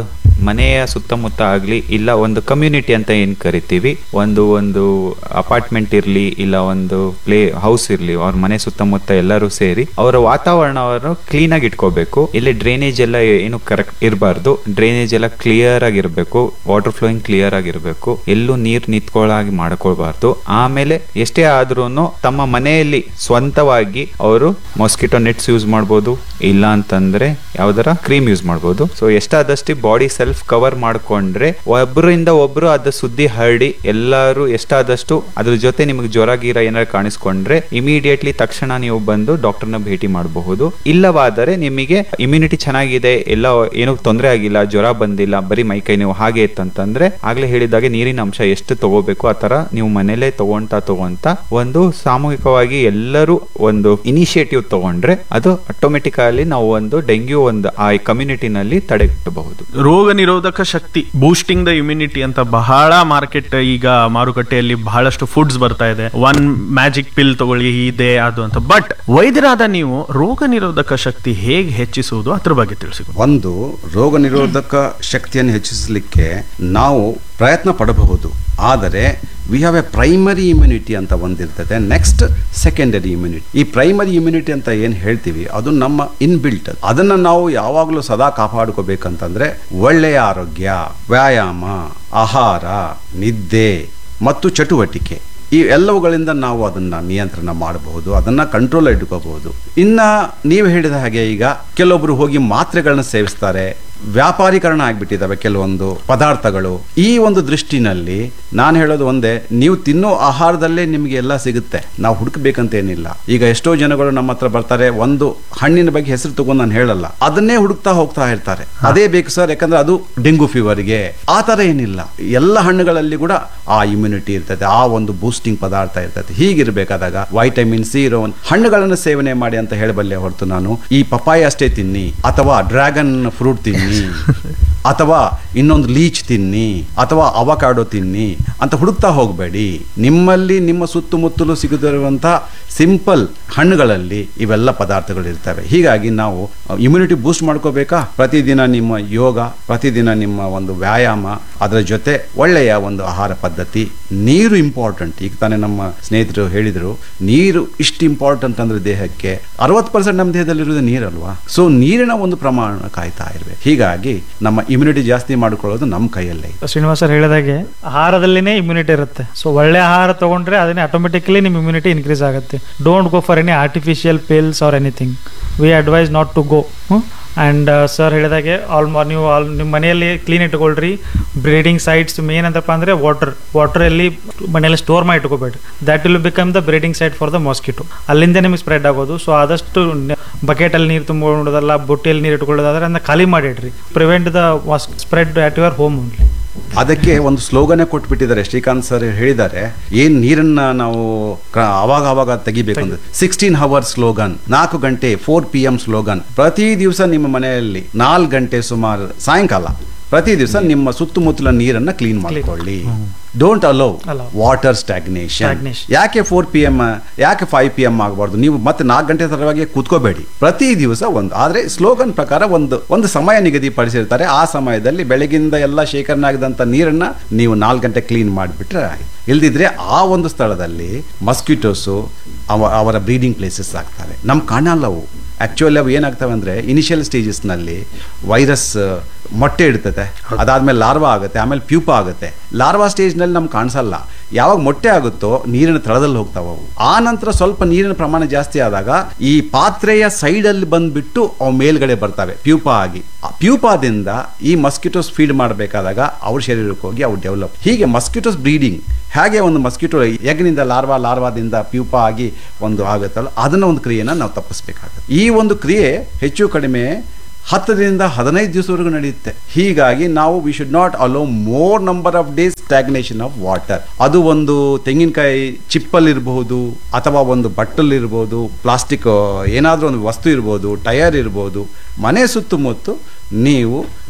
ಮನೆಯ ಸುತ್ತಮುತ್ತ ಆಗ್ಲಿ ಇಲ್ಲ ಒಂದು ಕಮ್ಯುನಿಟಿ ಅಂತ ಏನ್ ಕರಿತೀವಿ ಒಂದು ಒಂದು ಅಪಾರ್ಟ್ಮೆಂಟ್ ಇರ್ಲಿ ಇಲ್ಲ ಒಂದು ಪ್ಲೇ ಹೌಸ್ ಇರ್ಲಿ ಅವ್ರ ಮನೆ ಸುತ್ತಮುತ್ತ ಎಲ್ಲರೂ ಸೇರಿ ಅವರ ವಾತಾವರಣವನ್ನು ಕ್ಲೀನ್ ಆಗಿ ಇಟ್ಕೋಬೇಕು ಇಲ್ಲಿ ಡ್ರೈನೇಜ್ ಎಲ್ಲ ಏನು ಕರೆಕ್ಟ್ ಇರಬಾರ್ದು ಡ್ರೈನೇಜ್ ಎಲ್ಲ ಕ್ಲಿಯರ್ ಆಗಿರ್ಬೇಕು ವಾಟರ್ ಫ್ಲೋಯಿಂಗ್ ಕ್ಲಿಯರ್ ಆಗಿರ್ಬೇಕು ಎಲ್ಲೂ ನೀರ್ ನಿಂತ್ಕೊಳ್ಳಾಗಿ ಮಾಡ್ಕೊಳ್ಬಾರ್ದು ಆಮೇಲೆ ಎಷ್ಟೇ ಆದ್ರೂ ತಮ್ಮ ಮನೆಯಲ್ಲಿ ಸ್ವಂತವಾಗಿ ಅವರು ಮಾಸ್ಕಿಟೋ ನೆಟ್ಸ್ ಯೂಸ್ ಮಾಡ್ಬೋದು ಇಲ್ಲ ಅಂತಂದ್ರೆ ಯಾವ್ದಾರ ಕ್ರೀಮ್ ಯೂಸ್ ಮಾಡ್ಬೋದು ಸೊ ಎಷ್ಟಾದಷ್ಟು ಬಾಡಿ ಸೆಲ್ಫ್ ಕವರ್ ಮಾಡ್ಕೊಂಡ್ರೆ ಒಬ್ಬರಿಂದ ಒಬ್ರು ಅದ ಸುದ್ದಿ ಹರಡಿ ಎಲ್ಲರೂ ಎಷ್ಟಾದಷ್ಟು ಅದ್ರ ಜೊತೆ ನಿಮಗೆ ಜ್ವರ ಗೀರ ಏನಾದ್ರು ಕಾಣಿಸ್ಕೊಂಡ್ರೆ ಇಮಿಡಿಯೇಟ್ಲಿ ತಕ್ಷಣ ನೀವು ಬಂದು ಡಾಕ್ಟರ್ನ ಭೇಟಿ ಮಾಡಬಹುದು ಇಲ್ಲವಾದರೆ ನಿಮಗೆ ಇಮ್ಯುನಿಟಿ ಚೆನ್ನಾಗಿದೆ ಎಲ್ಲ ಏನೂ ತೊಂದರೆ ಆಗಿಲ್ಲ ಜ್ವರ ಬಂದಿಲ್ಲ ಬರೀ ಮೈಕೈ ನೀವು ಹಾಗೆ ಇತ್ತಂತಂದ್ರೆ ಆಗ್ಲೇ ಹೇಳಿದಾಗೆ ನೀರಿನ ಅಂಶ ಎಷ್ಟು ತಗೋಬೇಕು ಆ ತರ ನೀವು ಮನೇಲೆ ತಗೊಂತಾ ತಗೊಂತ ಒಂದು ಸಾಮೂಹಿಕವಾಗಿ ಎಲ್ಲರೂ ಒಂದು ಇನಿಷಿಯೇಟಿವ್ ತಗೊಂಡ್ರೆ ಅದು ಆಟೋಮೆಟಿಕಲಿ ನಾವು ಒಂದು ಡೆಂಗ್ಯೂ ಒಂದು ಆ ಕಮ್ಯುನಿಟಿನಲ್ಲಿ ತಡೆಗಟ್ಟಬಹುದು ರೋಗ ನಿರೋಧಕ ಶಕ್ತಿ ಬೂಸ್ಟಿಂಗ್ ದ ಇಮ್ಯುನಿಟಿ ಅಂತ ಬಹಳ ಮಾರ್ಕೆಟ್ ಈಗ ಮಾರುಕಟ್ಟೆಯಲ್ಲಿ ಬಹಳಷ್ಟು ಫುಡ್ಸ್ ಬರ್ತಾ ಇದೆ ಒನ್ ಮ್ಯಾಜಿಕ್ ಪಿಲ್ ತಗೊಳ್ಳಿ ಇದೆ ಅದು ಅಂತ ಬಟ್ ವೈದ್ಯರಾದ ನೀವು ರೋಗ ನಿರೋಧಕ ಶಕ್ತಿ ಹೇಗೆ ಹೆಚ್ಚಿಸುವುದು ಅದ್ರ ಬಗ್ಗೆ ತಿಳಿಸಿ ಒಂದು ರೋಗ ನಿರೋಧಕ ಶಕ್ತಿಯನ್ನು ಹೆಚ್ಚಿಸಲಿಕ್ಕೆ ನಾವು ಪ್ರಯತ್ನ ಪಡಬಹುದು ಆದರೆ we have a primary immunity ಅಂತ ಒಂದಿರ್ತದೆ ನೆಕ್ಸ್ಟ್ ಸೆಕೆಂಡರಿ ಇಮ್ಯುನಿಟಿ ಈ ಪ್ರೈಮರಿ ಇಮ್ಯುನಿಟಿ ಅಂತ ಏನು ಹೇಳ್ತೀವಿ ಅದು ನಮ್ಮ ಇನ್ಬಿಲ್ಟ್ ಅದನ್ನು ನಾವು ಯಾವಾಗಲೂ ಸದಾ ಕಾಪಾಡ್ಕೋಬೇಕಂತಂದ್ರೆ ಒಳ್ಳೆಯ ಆರೋಗ್ಯ ವ್ಯಾಯಾಮ ಆಹಾರ ನಿದ್ದೆ ಮತ್ತು ಚಟುವಟಿಕೆ ಈ ಎಲ್ಲವುಗಳಿಂದ ನಾವು ಅದನ್ನ ನಿಯಂತ್ರಣ ಮಾಡಬಹುದು ಅದನ್ನ ಕಂಟ್ರೋಲ್ ಇಟ್ಕೋಬಹುದು ಇನ್ನ ನೀವು ಹೇಳಿದ ಹಾಗೆ ಈಗ ಕೆಲವೊಬ್ರು ಹೋಗಿ ಮಾತ್ರೆಗಳನ್ನ ಸೇವಿಸ್ತಾರೆ ವ್ಯಾಪಾರೀಕರಣ ಆಗ್ಬಿಟ್ಟಿದ್ದಾವೆ ಕೆಲವೊಂದು ಪದಾರ್ಥಗಳು ಈ ಒಂದು ದೃಷ್ಟಿನಲ್ಲಿ ನಾನು ಹೇಳೋದು ಒಂದೇ ನೀವು ತಿನ್ನೋ ಆಹಾರದಲ್ಲೇ ನಿಮಗೆ ಎಲ್ಲ ಸಿಗುತ್ತೆ ನಾವು ಹುಡುಕ್ಬೇಕಂತ ಏನಿಲ್ಲ ಈಗ ಎಷ್ಟೋ ಜನಗಳು ನಮ್ಮ ಹತ್ರ ಬರ್ತಾರೆ ಒಂದು ಹಣ್ಣಿನ ಬಗ್ಗೆ ಹೆಸರು ತಗೊಂಡು ನಾನು ಹೇಳಲ್ಲ ಅದನ್ನೇ ಹುಡುಕ್ತಾ ಹೋಗ್ತಾ ಇರ್ತಾರೆ ಅದೇ ಬೇಕು ಸರ್ ಯಾಕಂದ್ರೆ ಅದು ಡೆಂಗು ಫೀವರ್ಗೆ ಆ ತರ ಏನಿಲ್ಲ ಎಲ್ಲ ಹಣ್ಣುಗಳಲ್ಲಿ ಕೂಡ ಆ ಇಮ್ಯುನಿಟಿ ಇರ್ತದೆ ಆ ಒಂದು ಬೂಸ್ಟಿಂಗ್ ಪದಾರ್ಥ ಇರ್ತದೆ ಹೀಗಿರ್ಬೇಕಾದಾಗ ವೈಟಮಿನ್ ಸಿ ಇರೋ ಒಂದು ಹಣ್ಣುಗಳನ್ನು ಸೇವನೆ ಮಾಡಿ ಅಂತ ಹೇಳಬಲ್ಲೆ ಹೊರತು ನಾನು ಈ ಪಪಾಯ ಅಷ್ಟೇ ತಿನ್ನಿ ಅಥವಾ ಡ್ರ್ಯಾಗನ್ ಫ್ರೂಟ್ ತಿನ್ನಿ ಅಥವಾ ಇನ್ನೊಂದು ಲೀಚ್ ತಿನ್ನಿ ಅಥವಾ ಅವಕಾಡೋ ತಿನ್ನಿ ಅಂತ ಹುಡುಕ್ತಾ ಹೋಗಬೇಡಿ ನಿಮ್ಮಲ್ಲಿ ನಿಮ್ಮ ಸುತ್ತಮುತ್ತಲು ಸಿಗುತ್ತಿರುವಂತಹ ಸಿಂಪಲ್ ಹಣ್ಣುಗಳಲ್ಲಿ ಇವೆಲ್ಲ ಪದಾರ್ಥಗಳು ಇರ್ತವೆ ಹೀಗಾಗಿ ನಾವು ಇಮ್ಯುನಿಟಿ ಬೂಸ್ಟ್ ಮಾಡ್ಕೋಬೇಕಾ ಪ್ರತಿದಿನ ನಿಮ್ಮ ಯೋಗ ಪ್ರತಿದಿನ ನಿಮ್ಮ ಒಂದು ವ್ಯಾಯಾಮ ಅದರ ಜೊತೆ ಒಳ್ಳೆಯ ಒಂದು ಆಹಾರ ಪದ್ಧತಿ ನೀರು ಇಂಪಾರ್ಟೆಂಟ್ ಈಗ ತಾನೇ ನಮ್ಮ ಸ್ನೇಹಿತರು ಹೇಳಿದರು ನೀರು ಇಷ್ಟು ಇಂಪಾರ್ಟೆಂಟ್ ಅಂದ್ರೆ ದೇಹಕ್ಕೆ ಅರವತ್ತು ಪರ್ಸೆಂಟ್ ನಮ್ಮ ದೇಹದಲ್ಲಿರೋದು ನೀರಲ್ವಾ ಸೊ ನೀರಿನ ಒಂದು ಪ್ರಮಾಣ ಕಾಯ್ತಾ ಇರಬೇಕು ಹೀಗಾಗಿ ನಮ್ಮ ಇಮ್ಯುನಿಟಿ ಜಾಸ್ತಿ ಮಾಡ್ಕೊಳ್ಳೋದು ನಮ್ಮ ಕೈಯಲ್ಲೇ ಇದೆ. ಶ್ರೀನಿವಾಸ್ ಸರ್ ಹೇಳಿದಾಗೆ ಆಹಾರದಲ್ಲಿನೇ ಇಮ್ಯುನಿಟಿ ಇರುತ್ತೆ ಸೊ ಒಳ್ಳೆ ಆಹಾರ ತಗೊಂಡ್ರೆ ಅದನ್ನೇ ಆಟೋಮೆಟಿಕಲಿ ನಿಮ್ಮ ಇಮ್ಯುನಿಟಿ ಇನ್ಕ್ರೀಸ್ ಆಗುತ್ತೆ don't go for any artificial pills or anything we advise not to go and sir ಹೇಳಿದಾಗೆ ಆಲ್ಮೋ ನೀವು ಆಲ್ ನಿಮ್ಮ ಮನೆಯಲ್ಲಿ ಕ್ಲೀನ್ ಇಟ್ಕೊಳ್ರಿ ಬ್ರೀಡಿಂಗ್ ಸೈಟ್ಸ್ ಮೇನ್ ಅಂತಪ್ಪ ಅಂದರೆ ವಾಟರ್ ವಾಟರಲ್ಲಿ ಮನೆಯಲ್ಲಿ ಸ್ಟೋರ್ ಮಾಡಿ ಇಟ್ಕೋಬೇಡ್ರಿ that will become the breeding site for the mosquito ಅಲ್ಲಿಂದ ನಿಮಗೆ ಸ್ಪ್ರೆಡ್ ಆಗೋದು ಸೊ ಆದಷ್ಟು ಬಕೆಟಲ್ಲಿ ನೀರು ತುಂಬಿಕೊಳ್ಳೋದಲ್ಲ ಬುಟ್ಟಿಯಲ್ಲಿ ನೀರು ಇಟ್ಕೊಳ್ಳೋದಾದ್ರೆ ಅದನ್ನ ಖಾಲಿ ಮಾಡಿಡ್ರಿ prevent the spread at your home only ಅದಕ್ಕೆ ಒಂದು ಸ್ಲೋಗನೇ ಕೊಟ್ಬಿಟ್ಟಿದ್ದಾರೆ ಶ್ರೀಕಾಂತ್ ಸರ್ ಹೇಳಿದ್ದಾರೆ ಏನ್ ನೀರನ್ನ ನಾವು ಕ- ಅವಾಗ ಅವಾಗ ತೆಗಿಬೇಕು ಅಂದ್ರೆ ಸಿಕ್ಸ್ಟೀನ್ ಅವರ್ ಸ್ಲೋಗನ್ ನಾಲ್ಕು ಗಂಟೆ ಫೋರ್ ಪಿ ಎಂ ಸ್ಲೋಗನ್ ಪ್ರತಿ ದಿವಸ ನಿಮ್ಮ ಮನೆಯಲ್ಲಿ ನಾಲ್ಕು ಗಂಟೆ ಸುಮಾರು ಸಾಯಂಕಾಲ ಪ್ರತಿ ದಿವಸ ನಿಮ್ಮ ಸುತ್ತಮುತ್ತಲ ನೀರನ್ನ ಕ್ಲೀನ್ ಮಾಡ್ಕೊಳ್ಳಿ don't allow Allow. Water stagnation Stagnation. ಯಾಕೆ ಫೋರ್ ಪಿ ಎಮ್ ಯಾಕೆ ಫೈವ್ ಪಿ ಎಮ್ ಆಗಬಾರ್ದು ನೀವು ಮತ್ತೆ ನಾಲ್ಕು ಗಂಟೆ ತರವಾಗಿ ಕೂತ್ಕೋಬೇಡಿ ಪ್ರತಿ ದಿವಸ ಒಂದು ಆದರೆ ಸ್ಲೋಗನ್ ಪ್ರಕಾರ ಒಂದು ಒಂದು ಸಮಯ ನಿಗದಿಪಡಿಸಿರ್ತಾರೆ ಆ ಸಮಯದಲ್ಲಿ ಬೆಳಗಿಂದ ಎಲ್ಲ ಶೇಖರಣೆ ಆಗಿದಂಥ ನೀರನ್ನ ನೀವು ನಾಲ್ಕು ಗಂಟೆ ಕ್ಲೀನ್ ಮಾಡಿಬಿಟ್ರೆ ಆಯ್ತು ಇಲ್ದಿದ್ರೆ ಆ ಒಂದು ಸ್ಥಳದಲ್ಲಿ ಮಸ್ಕಿಟೋಸು ಅವ ಅವರ ಬ್ರೀಡಿಂಗ್ ಪ್ಲೇಸಸ್ ಆಗ್ತವೆ ನಮ್ಗೆ ಕಾಣಲ್ಲವು ಆ್ಯಕ್ಚುಲಿ ಅವು ಏನಾಗ್ತವೆ ಅಂದರೆ ಇನಿಷಿಯಲ್ ಸ್ಟೇಜಸ್ನಲ್ಲಿ ವೈರಸ್ ಮೊಟ್ಟೆ ಇಡ್ತದೆ ಅದಾದ್ಮೇಲೆ ಲಾರ್ವಾ ಆಗುತ್ತೆ ಆಮೇಲೆ ಪ್ಯೂಪ ಆಗುತ್ತೆ ಲಾರ್ವಾ ಸ್ಟೇಜ್ನಲ್ಲಿ ನಮ್ಗೆ ಕಾಣಿಸಲ್ಲ ಯಾವಾಗ ಮೊಟ್ಟೆ ಆಗುತ್ತೋ ನೀರಿನ ತಳದಲ್ಲಿ ಹೋಗ್ತಾವ ಅವು ಆ ನಂತರ ಸ್ವಲ್ಪ ನೀರಿನ ಪ್ರಮಾಣ ಜಾಸ್ತಿ ಆದಾಗ ಈ ಪಾತ್ರೆಯ ಸೈಡಲ್ಲಿ ಬಂದ್ಬಿಟ್ಟು ಅವು ಮೇಲ್ಗಡೆ ಬರ್ತವೆ ಪ್ಯೂಪ ಆಗಿ ಆ ಪ್ಯೂಪಾದಿಂದ ಈ ಮಸ್ಕಿಟೋಸ್ ಫೀಡ್ ಮಾಡಬೇಕಾದಾಗ ಅವ್ರ ಶರೀರಕ್ಕೆ ಹೋಗಿ ಅವು ಡೆವಲಪ್ ಹೀಗೆ ಮಸ್ಕಿಟೋಸ್ ಬ್ರೀಡಿಂಗ್ ಹೇಗೆ ಒಂದು ಮಸ್ಕಿಟೋ ಎಗ್ನಿಂದ ಲಾರ್ವಾ ಲಾರ್ವಾದಿಂದ ಪ್ಯೂಪ ಆಗಿ ಒಂದು ಆಗುತ್ತಲ್ಲ ಅದನ್ನ ಒಂದು ಕ್ರಿಯೆನ ನಾವು ತಪ್ಪಿಸ್ಬೇಕಾಗುತ್ತೆ ಈ ಒಂದು ಕ್ರಿಯೆ ಹೆಚ್ಚು ಕಡಿಮೆ ಹತ್ತರಿಂದ ಹದಿನೈದು ದಿವಸವರೆಗೂ ನಡೆಯುತ್ತೆ ಹೀಗಾಗಿ ನಾವು we should not allow more number of days stagnation of water ಅದು ಒಂದು ತೆಂಗಿನಕಾಯಿ ಚಿಪ್ಪಲ್ಲಿ ಇರಬಹುದು ಅಥವಾ ಒಂದು ಬಟ್ಟಲ್ ಇರ್ಬೋದು ಪ್ಲಾಸ್ಟಿಕ್ ಏನಾದರೂ ಒಂದು ವಸ್ತು ಇರ್ಬೋದು ಟಯರ್ ಇರ್ಬೋದು ಮನೆ ಸುತ್ತಮುತ್ತ ನೀವು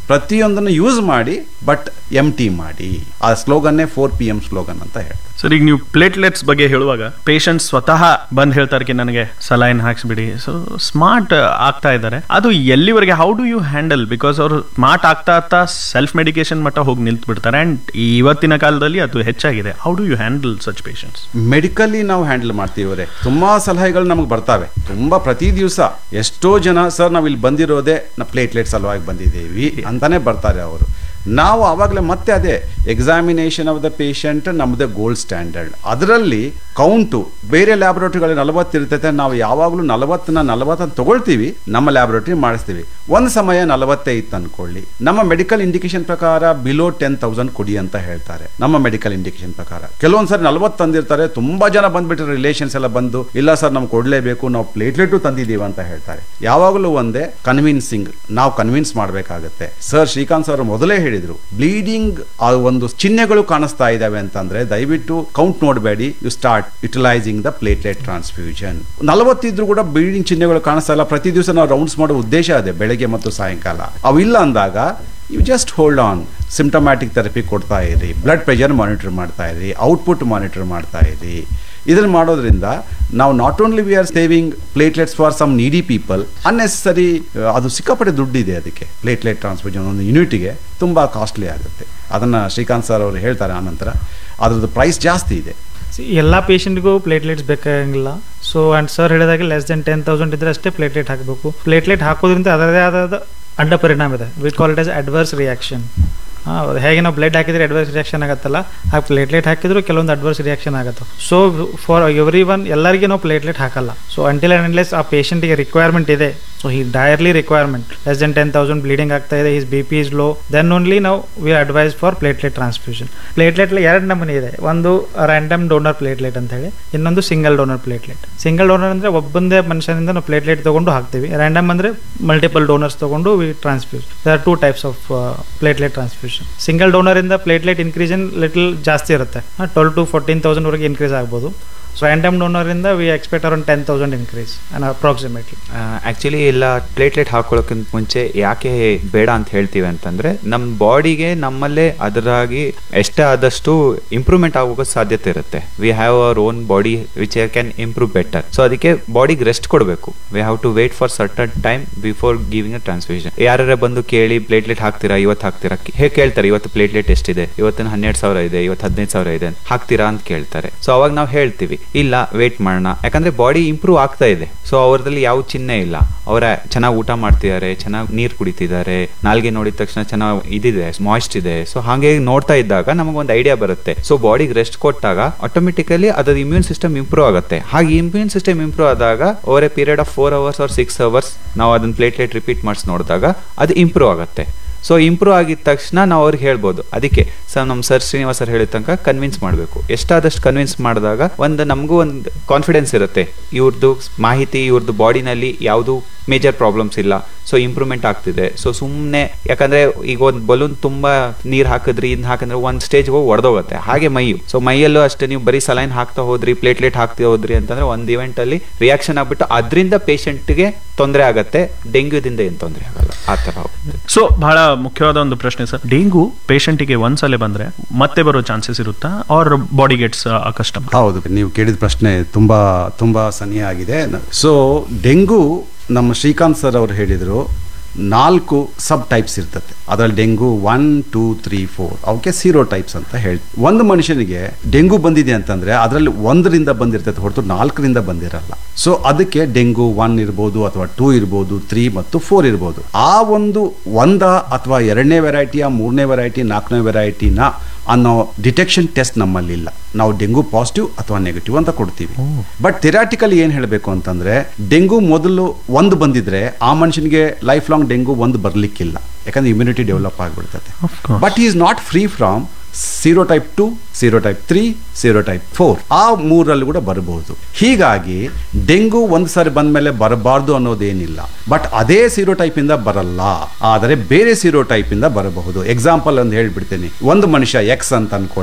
ಪ್ರತಿಯೊಂದನ್ನು ಯೂಸ್ ಮಾಡಿ ಬಟ್ ಎಮ್ ಟಿ ಮಾಡಿ ಆ ಸ್ಲೋಗನ್ನೇ ಫೋರ್ ಪಿ ಎಂ ಸ್ಲೋಗನ್ ಅಂತ ಹೇಳ್ತಾರೆ ಸರ್ ಈಗ ನೀವು ಪ್ಲೇಟ್ಲೆಟ್ಸ್ ಬಗ್ಗೆ ಹೇಳುವಾಗ ಪೇಷಂಟ್ ಸ್ವತಃ ಬಂದ್ ಹೇಳ್ತಾರೆ ಕಿ ನನಗೆ ಸಲೈನ್ ಹಾಕ್ಸ್ಬಿಡಿ ಸೊ ಸ್ಮಾರ್ಟ್ ಆಗ್ತಾ ಇದ್ದಾರೆ ಅದು ಎಲ್ಲಿವರೆಗೆ how do you handle because ಅವರು ಸ್ಮಾರ್ಟ್ ಆಗ್ತಾ ಆಗ್ತಾ ಸೆಲ್ಫ್ ಮೆಡಿಕೇಶನ್ ಮಟ್ಟ ಹೋಗಿ ನಿಂತು ಬಿಡ್ತಾರೆ ಅಂಡ್ ಇವತ್ತಿನ ಕಾಲದಲ್ಲಿ ಅದು ಹೆಚ್ಚಾಗಿದೆ how do you handle such patients medically ನಾವು ಹ್ಯಾಂಡಲ್ ಮಾಡ್ತೀವ್ರೆ ತುಂಬಾ ಸಲಹೆಗಳು ನಮಗೆ ಬರ್ತಾವೆ ತುಂಬಾ ಪ್ರತಿ ದಿವಸ ಎಷ್ಟೋ ಜನ ಸರ್ ನಾವು ಇಲ್ಲಿ ಬಂದಿರೋದೇ ನಾ ಪ್ಲೇಟ್ಲೆಟ್ ಸಲುವಾಗಿ ಬಂದಿದ್ದೀವಿ ಅಂತಾನೆ ಬರ್ತಾರೆ ಅವರು ನಾವು ಆವಾಗಲೇ ಮತ್ತೆ ಅದೇ ಎಕ್ಸಾಮಿನೇಷನ್ ಆಫ್ ದ ಪೇಷಂಟ್ ನಮ್ಮದೇ ಗೋಲ್ಡ್ ಸ್ಟ್ಯಾಂಡರ್ಡ್ ಅದರಲ್ಲಿ ಕೌಂಟು ಬೇರೆ ಲ್ಯಾಬೊರೇಟರಿಗಳಲ್ಲಿ ನಲವತ್ತು ಇರ್ತೈತೆ ನಾವು ಯಾವಾಗಲೂ ನಲವತ್ತನ್ನ ನಲವತ್ತನ್ನು ತಗೊಳ್ತೀವಿ ನಮ್ಮ ಲ್ಯಾಬೊರೇಟರಿ ಮಾಡಿಸ್ತೀವಿ ಒಂದು ಸಮಯ ನಲವತ್ತೇ ಇತ್ತು ಅನ್ಕೊಳ್ಳಿ ನಮ್ಮ ಮೆಡಿಕಲ್ ಇಂಡಿಕೇಶನ್ ಪ್ರಕಾರ ಬಿಲೋ ಟೆನ್ ತೌಸಂಡ್ ಕೊಡಿ ಅಂತ ಹೇಳ್ತಾರೆ ನಮ್ಮ ಮೆಡಿಕಲ್ ಇಂಡಿಕೇಶನ್ ಪ್ರಕಾರ ಕೆಲವೊಂದು ಸರಿ ನಲವತ್ತು ತಂದಿರ್ತಾರೆ ತುಂಬಾ ಜನ ಬಂದ್ಬಿಟ್ಟು ರಿಲೇಷನ್ಸ್ ಎಲ್ಲ ಬಂದು ಇಲ್ಲ ಸರ್ ನಮ್ಗೆ ಕೊಡಲೇಬೇಕು ನಾವು ಪ್ಲೇಟ್ಲೆಟು ತಂದಿದ್ದೀವಿ ಅಂತ ಹೇಳ್ತಾರೆ ಯಾವಾಗಲೂ ಒಂದೇ ಕನ್ವಿನ್ಸಿಂಗ್ ನಾವು ಕನ್ವಿನ್ಸ್ ಮಾಡಬೇಕಾಗತ್ತೆ ಸರ್ ಶ್ರೀಕಾಂತ್ ಸರ್ ಮೊದಲೇ ಹೇಳಿದ್ರು ಬ್ಲೀಡಿಂಗ್ ಆ ಒಂದು ಚಿಹ್ನೆಗಳು ಕಾಣಿಸ್ತಾ ಇದಾವೆ ಅಂತಂದ್ರೆ ದಯವಿಟ್ಟು ಕೌಂಟ್ ನೋಡಬೇಡಿ you start utilising the platelet transfusion ನಲವತ್ತಿದ್ರು ಕೂಡ ಬ್ಲೀಡಿಂಗ್ ಚಿಹ್ನೆಗಳು ಕಾಣಿಸ್ತಾ ಇಲ್ಲ ಪ್ರತಿ ದಿವಸ ನಾವು ರೌಂಡ್ಸ್ ಮಾಡೋ ಉದ್ದೇಶ ಅದೇ ಬೆಳಗ್ಗೆ ಮತ್ತು ಸಾಯಂಕಾಲ ಅವಿಲ್ಲ ಅಂದಾಗ you just hold on symptomatic therapy ಕೊಡ್ತಾ ಇರಿ ಬ್ಲಡ್ ಪ್ರೆಷರ್ ಮಾನಿಟರ್ ಮಾಡ್ತಾ ಇರಿ ಔಟ್ಪುಟ್ ಮಾನಿಟರ್ ಮಾಡ್ತಾ ಇರಿ ಇದನ್ನು ಮಾಡೋದ್ರಿಂದ ನಾವು not only we are saving platelets for some needy people unnecessary ಅದು ಸಿಕ್ಕಾಪಟ್ಟೆ ದುಡ್ಡಿದೆ ಅದಕ್ಕೆ ಪ್ಲೇಟ್ಲೆಟ್ ಟ್ರಾನ್ಸ್ಫ್ಯೂಷನ್ ಒಂದು ಯೂನಿಟ್ಗೆ ತುಂಬ ಕಾಸ್ಟ್ಲಿ ಆಗುತ್ತೆ ಅದನ್ನು ಶ್ರೀಕಾಂತ್ ಸರ್ ಅವರು ಹೇಳ್ತಾರೆ ಆನಂತರ ಅದ್ರದ್ದು ಪ್ರೈಸ್ ಜಾಸ್ತಿ ಇದೆ ಎಲ್ಲ ಪೇಷಂಟ್ಗೂ ಪ್ಲೇಟ್ಲೆಟ್ಸ್ ಬೇಕಾಗಿಲ್ಲ ಸೊ ಆ್ಯಂಡ್ ಸರ್ ಹೇಳಿದಾಗೆ ಲೆಸ್ ದೆನ್ ಟೆನ್ ತೌಸಂಡ್ ಇದ್ರೆ ಅಷ್ಟೇ ಪ್ಲೇಟ್ಲೆಟ್ ಹಾಕಬೇಕು ಪ್ಲೇಟ್ಲೆಟ್ ಹಾಕೋದ್ರಿಂದ ಅದರದೇ ಆದ ಅಡ್ಡ ಪರಿಣಾಮ ಇದೆ we call it as adverse reaction ಹೇಗೆ ನಾವು ಬ್ಲಡ್ ಹಾಕಿದ್ರೆ ಅಡ್ವರ್ಸ್ ರಿಯಾಕ್ಷನ್ ಆಗುತ್ತಲ್ಲ ಆ ಪ್ಲೇಟ್ಲೆಟ್ ಹಾಕಿದ್ರು ಕೆಲವೊಂದು ಅಡ್ವರ್ಸ್ ರಿಯಾಕ್ಷನ್ ಆಗುತ್ತೆ ಸೊ ಫಾರ್ ಎವ್ರಿ ಒನ್ ಎಲ್ಲರಿಗೆ ನಾವು ಪ್ಲೇಟ್ಲೆಟ್ ಹಾಕಲ್ಲ ಸೊ ಅಂಟಿಲ್ ಅಂಡ್ ಅನ್ಲೆಸ್ ಆ ಪೇಷಂಟ್ಗೆ ರಿಕ್ವೈರ್ಮೆಂಟ್ ಇದೆ ಸೊ ಈ direly requirement less than ten thousand bleeding ಆಗ್ತಾ ಇದೆ his B P is low then only ನಾವು we advise for platelet transfusion platelet ಎರಡು ನಮೂನಿ ಇದೆ ಒಂದು ರ್ಯಾಂಡಮ್ ಡೋನರ್ ಪ್ಲೇಟ್ಲೆಟ್ ಅಂತ ಹೇಳಿ ಇನ್ನೊಂದು single donor platelet single donor ಅಂದ್ರೆ ಒಬ್ಬಂದೇ ಮನುಷ್ಯನಿಂದ ನಾವು ಪ್ಲೇಟ್ಲೆಟ್ ತಗೊಂಡು ಹಾಕ್ತೀವಿ ರ್ಯಾಂಡಮ್ ಅಂದ್ರೆ ಮಲ್ಟಿಪಲ್ ಡೋನರ್ಸ್ ತಗೊಂಡು we transfuse there are two types of platelet transfusion single donor ಇಂದ ಪ್ಲೇಟ್ಲೆಟ್ ಇನ್ಕ್ರೀಸನ್ ಲಿಟಲ್ ಜಾಸ್ತಿ ಇರುತ್ತೆ ಟ್ವೆಲ್ ಟು ಫೋರ್ಟೀನ್ ತೌಸಂಡ್ ವರೆಗೆ ಇನ್ಕ್ರೀಸ್ ಆಗ್ಬೋದು ಸೊ ರ್ಯಾಂಡಮ್ ಡೋನರ್ ಇಂದ we expect around ten thousand increase approximately actually ಎಲ್ಲ platelet ಹಾಕೊಳ್ಳೋಕ್ಕಿಂತ ಮುಂಚೆ ಯಾಕೆ ಬೇಡ ಅಂತ ಹೇಳ್ತೀವಿ ಅಂತಂದ್ರೆ ನಮ್ಮ ಬಾಡಿಗೆ ನಮ್ಮಲ್ಲೇ ಅದರಾಗಿ ಎಷ್ಟೇ ಆದಷ್ಟು ಇಂಪ್ರೂವ್ಮೆಂಟ್ ಆಗೋ ಸಾಧ್ಯತೆ ಇರುತ್ತೆ we have our own body which can improve better so ಅದಕ್ಕೆ ಬಾಡಿಗೆ ರೆಸ್ಟ್ ಕೊಡಬೇಕು we have to wait for certain time before giving a transfusion ಯಾರ್ಯಾರ ಬಂದು ಕೇಳಿ ಪ್ಲೇಟ್ಲೆಟ್ ಹಾಕ್ತೀರಾ ಇವತ್ತು ಹಾಕ್ತೀರಾ ಹೇಗೆ ಕೇಳ್ತಾರೆ ಇವತ್ತು ಪ್ಲೇಟ್ಲೆಟ್ ಎಷ್ಟಿದೆ ಇವತ್ತಿನ ಹನ್ನೆರಡು ಸಾವಿರ ಇದೆ ಇವತ್ತು ಹದಿನೈದು ಸಾವಿರ ಇದೆ ಹಾಕ್ತೀರಾ ಅಂತ ಕೇಳ್ತಾರೆ ಸೊ ಅವಾಗ ನಾವು ಹೇಳ್ತೀವಿ ಇಲ್ಲ ವೇಟ್ ಮಾಡೋಣ ಯಾಕಂದ್ರೆ ಬಾಡಿ ಇಂಪ್ರೂವ್ ಆಗ್ತಾ ಇದೆ ಸೊ ಅವ್ರದಲ್ಲಿ ಯಾವ ಚಿಹ್ನೆ ಇಲ್ಲ ಅವರ ಚೆನ್ನಾಗಿ ಊಟ ಮಾಡ್ತಿದ್ದಾರೆ ಚೆನ್ನಾಗಿ ನೀರು ಕುಡಿತಿದ್ದಾರೆ ನಾಲ್ಗೆ ನೋಡಿದ ತಕ್ಷಣ ಚೆನ್ನಾಗಿ ಇದಿದೆ ಮಾಯ್ಸ್ಟ್ ಇದೆ ಸೊ ಹಾಗೆ ನೋಡ್ತಾ ಇದ್ದಾಗ ನಮಗೊಂದು ಐಡಿಯಾ ಬರುತ್ತೆ ಸೊ ಬಾಡಿಗೆ ರೆಸ್ಟ್ ಕೊಟ್ಟಾಗ ಆಟೋಮೆಟಿಕಲಿ ಅದ್ರ ಇಮ್ಯೂನ್ ಸಿಸ್ಟಮ್ ಇಂಪ್ರೂವ್ ಆಗುತ್ತೆ ಹಾಗೆ ಇಮ್ಯೂನ್ ಸಿಸ್ಟಮ್ ಇಂಪ್ರೂವ್ ಆದಾಗ over a period of four hours or six hours ನಾವು ಅದನ್ನ ಪ್ಲೇಟ್ಲೆಟ್ ರಿಪೀಟ್ ಮಾಡಿಸಿ ನೋಡಿದಾಗ ಅದು ಇಂಪ್ರೂವ್ ಆಗುತ್ತೆ ಸೊ ಇಂಪ್ರೂವ್ ಆಗಿದ ತಕ್ಷಣ ನಾವು ಅವ್ರಿಗೆ ಹೇಳ್ಬೋದು ಅದಕ್ಕೆ ಸರ್ ನಮ್ಮ ಸರ್ ಶ್ರೀನಿವಾಸ್ ಸರ್ ಹೇಳಿದ ತನಕ ಕನ್ವಿನ್ಸ್ ಮಾಡಬೇಕು ಎಷ್ಟಾದಷ್ಟು ಕನ್ವಿನ್ಸ್ ಮಾಡಿದಾಗ ಒಂದು ನಮಗೂ ಒಂದು ಕಾನ್ಫಿಡೆನ್ಸ್ ಇರುತ್ತೆ ಇವ್ರದ್ದು ಮಾಹಿತಿ ಇವ್ರದ್ದು ಬಾಡಿನಲ್ಲಿ ಯಾವುದು ಮೇಜರ್ ಪ್ರಾಬ್ಲಮ್ಸ್ ಇಲ್ಲ ಸೊ ಇಂಪ್ರೂವ್ಮೆಂಟ್ ಆಗ್ತಿದೆ ಸೊ ಸುಮ್ಮನೆ ಯಾಕಂದ್ರೆ ಈಗ ಒಂದು ಬಲೂನ್ ತುಂಬಾ ನೀರು ಹಾಕಿದ್ರಿ ಇದ್ ಹಾಕಿದ್ರೆ ಒಂದು ಸ್ಟೇಜ್ ಹೋಗಿ ಒಡೆದೋಗುತ್ತೆ ಹಾಗೆ ಮೈಯು ಸೊ ಮೈಯಲ್ಲೂ ಅಷ್ಟೇ ನೀವು ಬರೀ ಸಲೈನ್ ಹಾಕ್ತಾ ಹೋದ್ರಿ ಪ್ಲೇಟ್ಲೆಟ್ ಹಾಕ್ತಾ ಹೋದ್ರಿ ಅಂತಂದ್ರೆ ಒಂದು ಇವೆಂಟ್ ಅಲ್ಲಿ ರಿಯಾಕ್ಷನ್ ಆಗ್ಬಿಟ್ಟು ಅದರಿಂದ ಪೇಷಂಟ್ಗೆ ತೊಂದರೆ ಆಗತ್ತೆ ಡೆಂಗ್ಯೂದಿಂದ ಏನು ತೊಂದರೆ ಆಗಲ್ಲ ಆ ಥರ ಹೋಗುತ್ತೆ ಸೊ ಬಹಳ ಮುಖ್ಯವಾದ ಒಂದು ಪ್ರಶ್ನೆ ಸರ್ ಡೆಂಗು ಪೇಷಂಟಿಗೆ ಒಂದ್ಸಲ ಬಂದ್ರೆ ಮತ್ತೆ ಬರೋ ಚಾನ್ಸಸ್ ಇರುತ್ತಾ ಆರ್ ಬಾಡಿ ಗೆಟ್ಸ್ ಕಸ್ಟಮ್ ಹೌದು ನೀವು ಕೇಳಿದ ಪ್ರಶ್ನೆ ತುಂಬಾ ತುಂಬಾ ಸನಿಯಾಗಿದೆ ಸೊ ಡೆಂಗು ನಮ್ಮ ಶ್ರೀಕಾಂತ್ ಸರ್ ಅವರು ಹೇಳಿದರು ನಾಲ್ಕು ಸಬ್ ಟೈಪ್ಸ್ ಇರ್ತದೆ ಅದರಲ್ಲಿ dengue one two three four ಅವಕ್ಕೆ ಸೀರೋ ಟೈಪ್ಸ್ ಅಂತ ಹೇಳಿ ಒಂದು ಮನುಷ್ಯನಿಗೆ ಡೆಂಗು ಬಂದಿದೆ ಅಂತಂದ್ರೆ ಅದರಲ್ಲಿ ಒಂದರಿಂದ ಬಂದಿರ್ತದೆ ಹೊರತು ನಾಲ್ಕರಿಂದ ಬಂದಿರಲ್ಲ ಸೊ ಅದಕ್ಕೆ ಡೆಂಗು ಒನ್ ಇರ್ಬೋದು ಅಥವಾ ಟೂ ಇರ್ಬೋದು ತ್ರೀ ಮತ್ತು ಫೋರ್ ಇರ್ಬೋದು ಆ ಒಂದು ಒಂದ ಅಥವಾ ಎರಡನೇ ವೆರೈಟಿಯ ಮೂರನೇ ವೆರೈಟಿ ನಾಲ್ಕನೇ ವೆರೈಟಿನ ಅನ್ನೋ ಡಿಟೆಕ್ಷನ್ ಟೆಸ್ಟ್ ನಮ್ಮಲ್ಲಿಲ್ಲ ನಾವು ಡೆಂಗು ಪಾಸಿಟಿವ್ ಅಥವಾ ನೆಗೆಟಿವ್ ಅಂತ ಕೊಡ್ತೀವಿ ಬಟ್ ಥೆರಾಟಿಕಲಿ ಏನು ಹೇಳಬೇಕು ಅಂತಂದ್ರೆ ಡೆಂಗು ಮೊದಲು ಒಂದು ಬಂದಿದ್ರೆ ಆ ಮನುಷ್ಯನಿಗೆ ಲೈಫ್ ಲಾಂಗ್ ಡೆಂಗು ಒಂದು ಬರ್ಲಿಕ್ಕಿಲ್ಲ ಯಾಕಂದ್ರೆ ಇಮ್ಯುನಿಟಿ ಡೆವಲಪ್ ಆಗಿಬಿಡ್ತದೆ Of course. But is not free from serotype two serotype three serotype four ಆ ಮೂರಲ್ಲಿ ಕೂಡ ಬರಬಹುದು ಹೀಗಾಗಿ ಡೆಂಗು ಒಂದು ಸಾರಿ ಬಂದ ಮೇಲೆ ಬರಬಾರ್ದು ಅನ್ನೋದೇನಿಲ್ಲ ಬಟ್ ಅದೇ ಸೀರೋ ಟೈಪ್ ಇಂದ ಬರಲ್ಲ ಆದರೆ ಬೇರೆ ಸೀರೋ ಟೈಪ್ ಇಂದ ಬರಬಹುದು ಎಕ್ಸಾಂಪಲ್ ಅಂತ ಹೇಳ್ಬಿಡ್ತೀನಿ ಒಂದು ಮನುಷ್ಯ ಎಕ್ಸ್ ಅಂತ ಅನ್ಕೊಳ್ಳಿ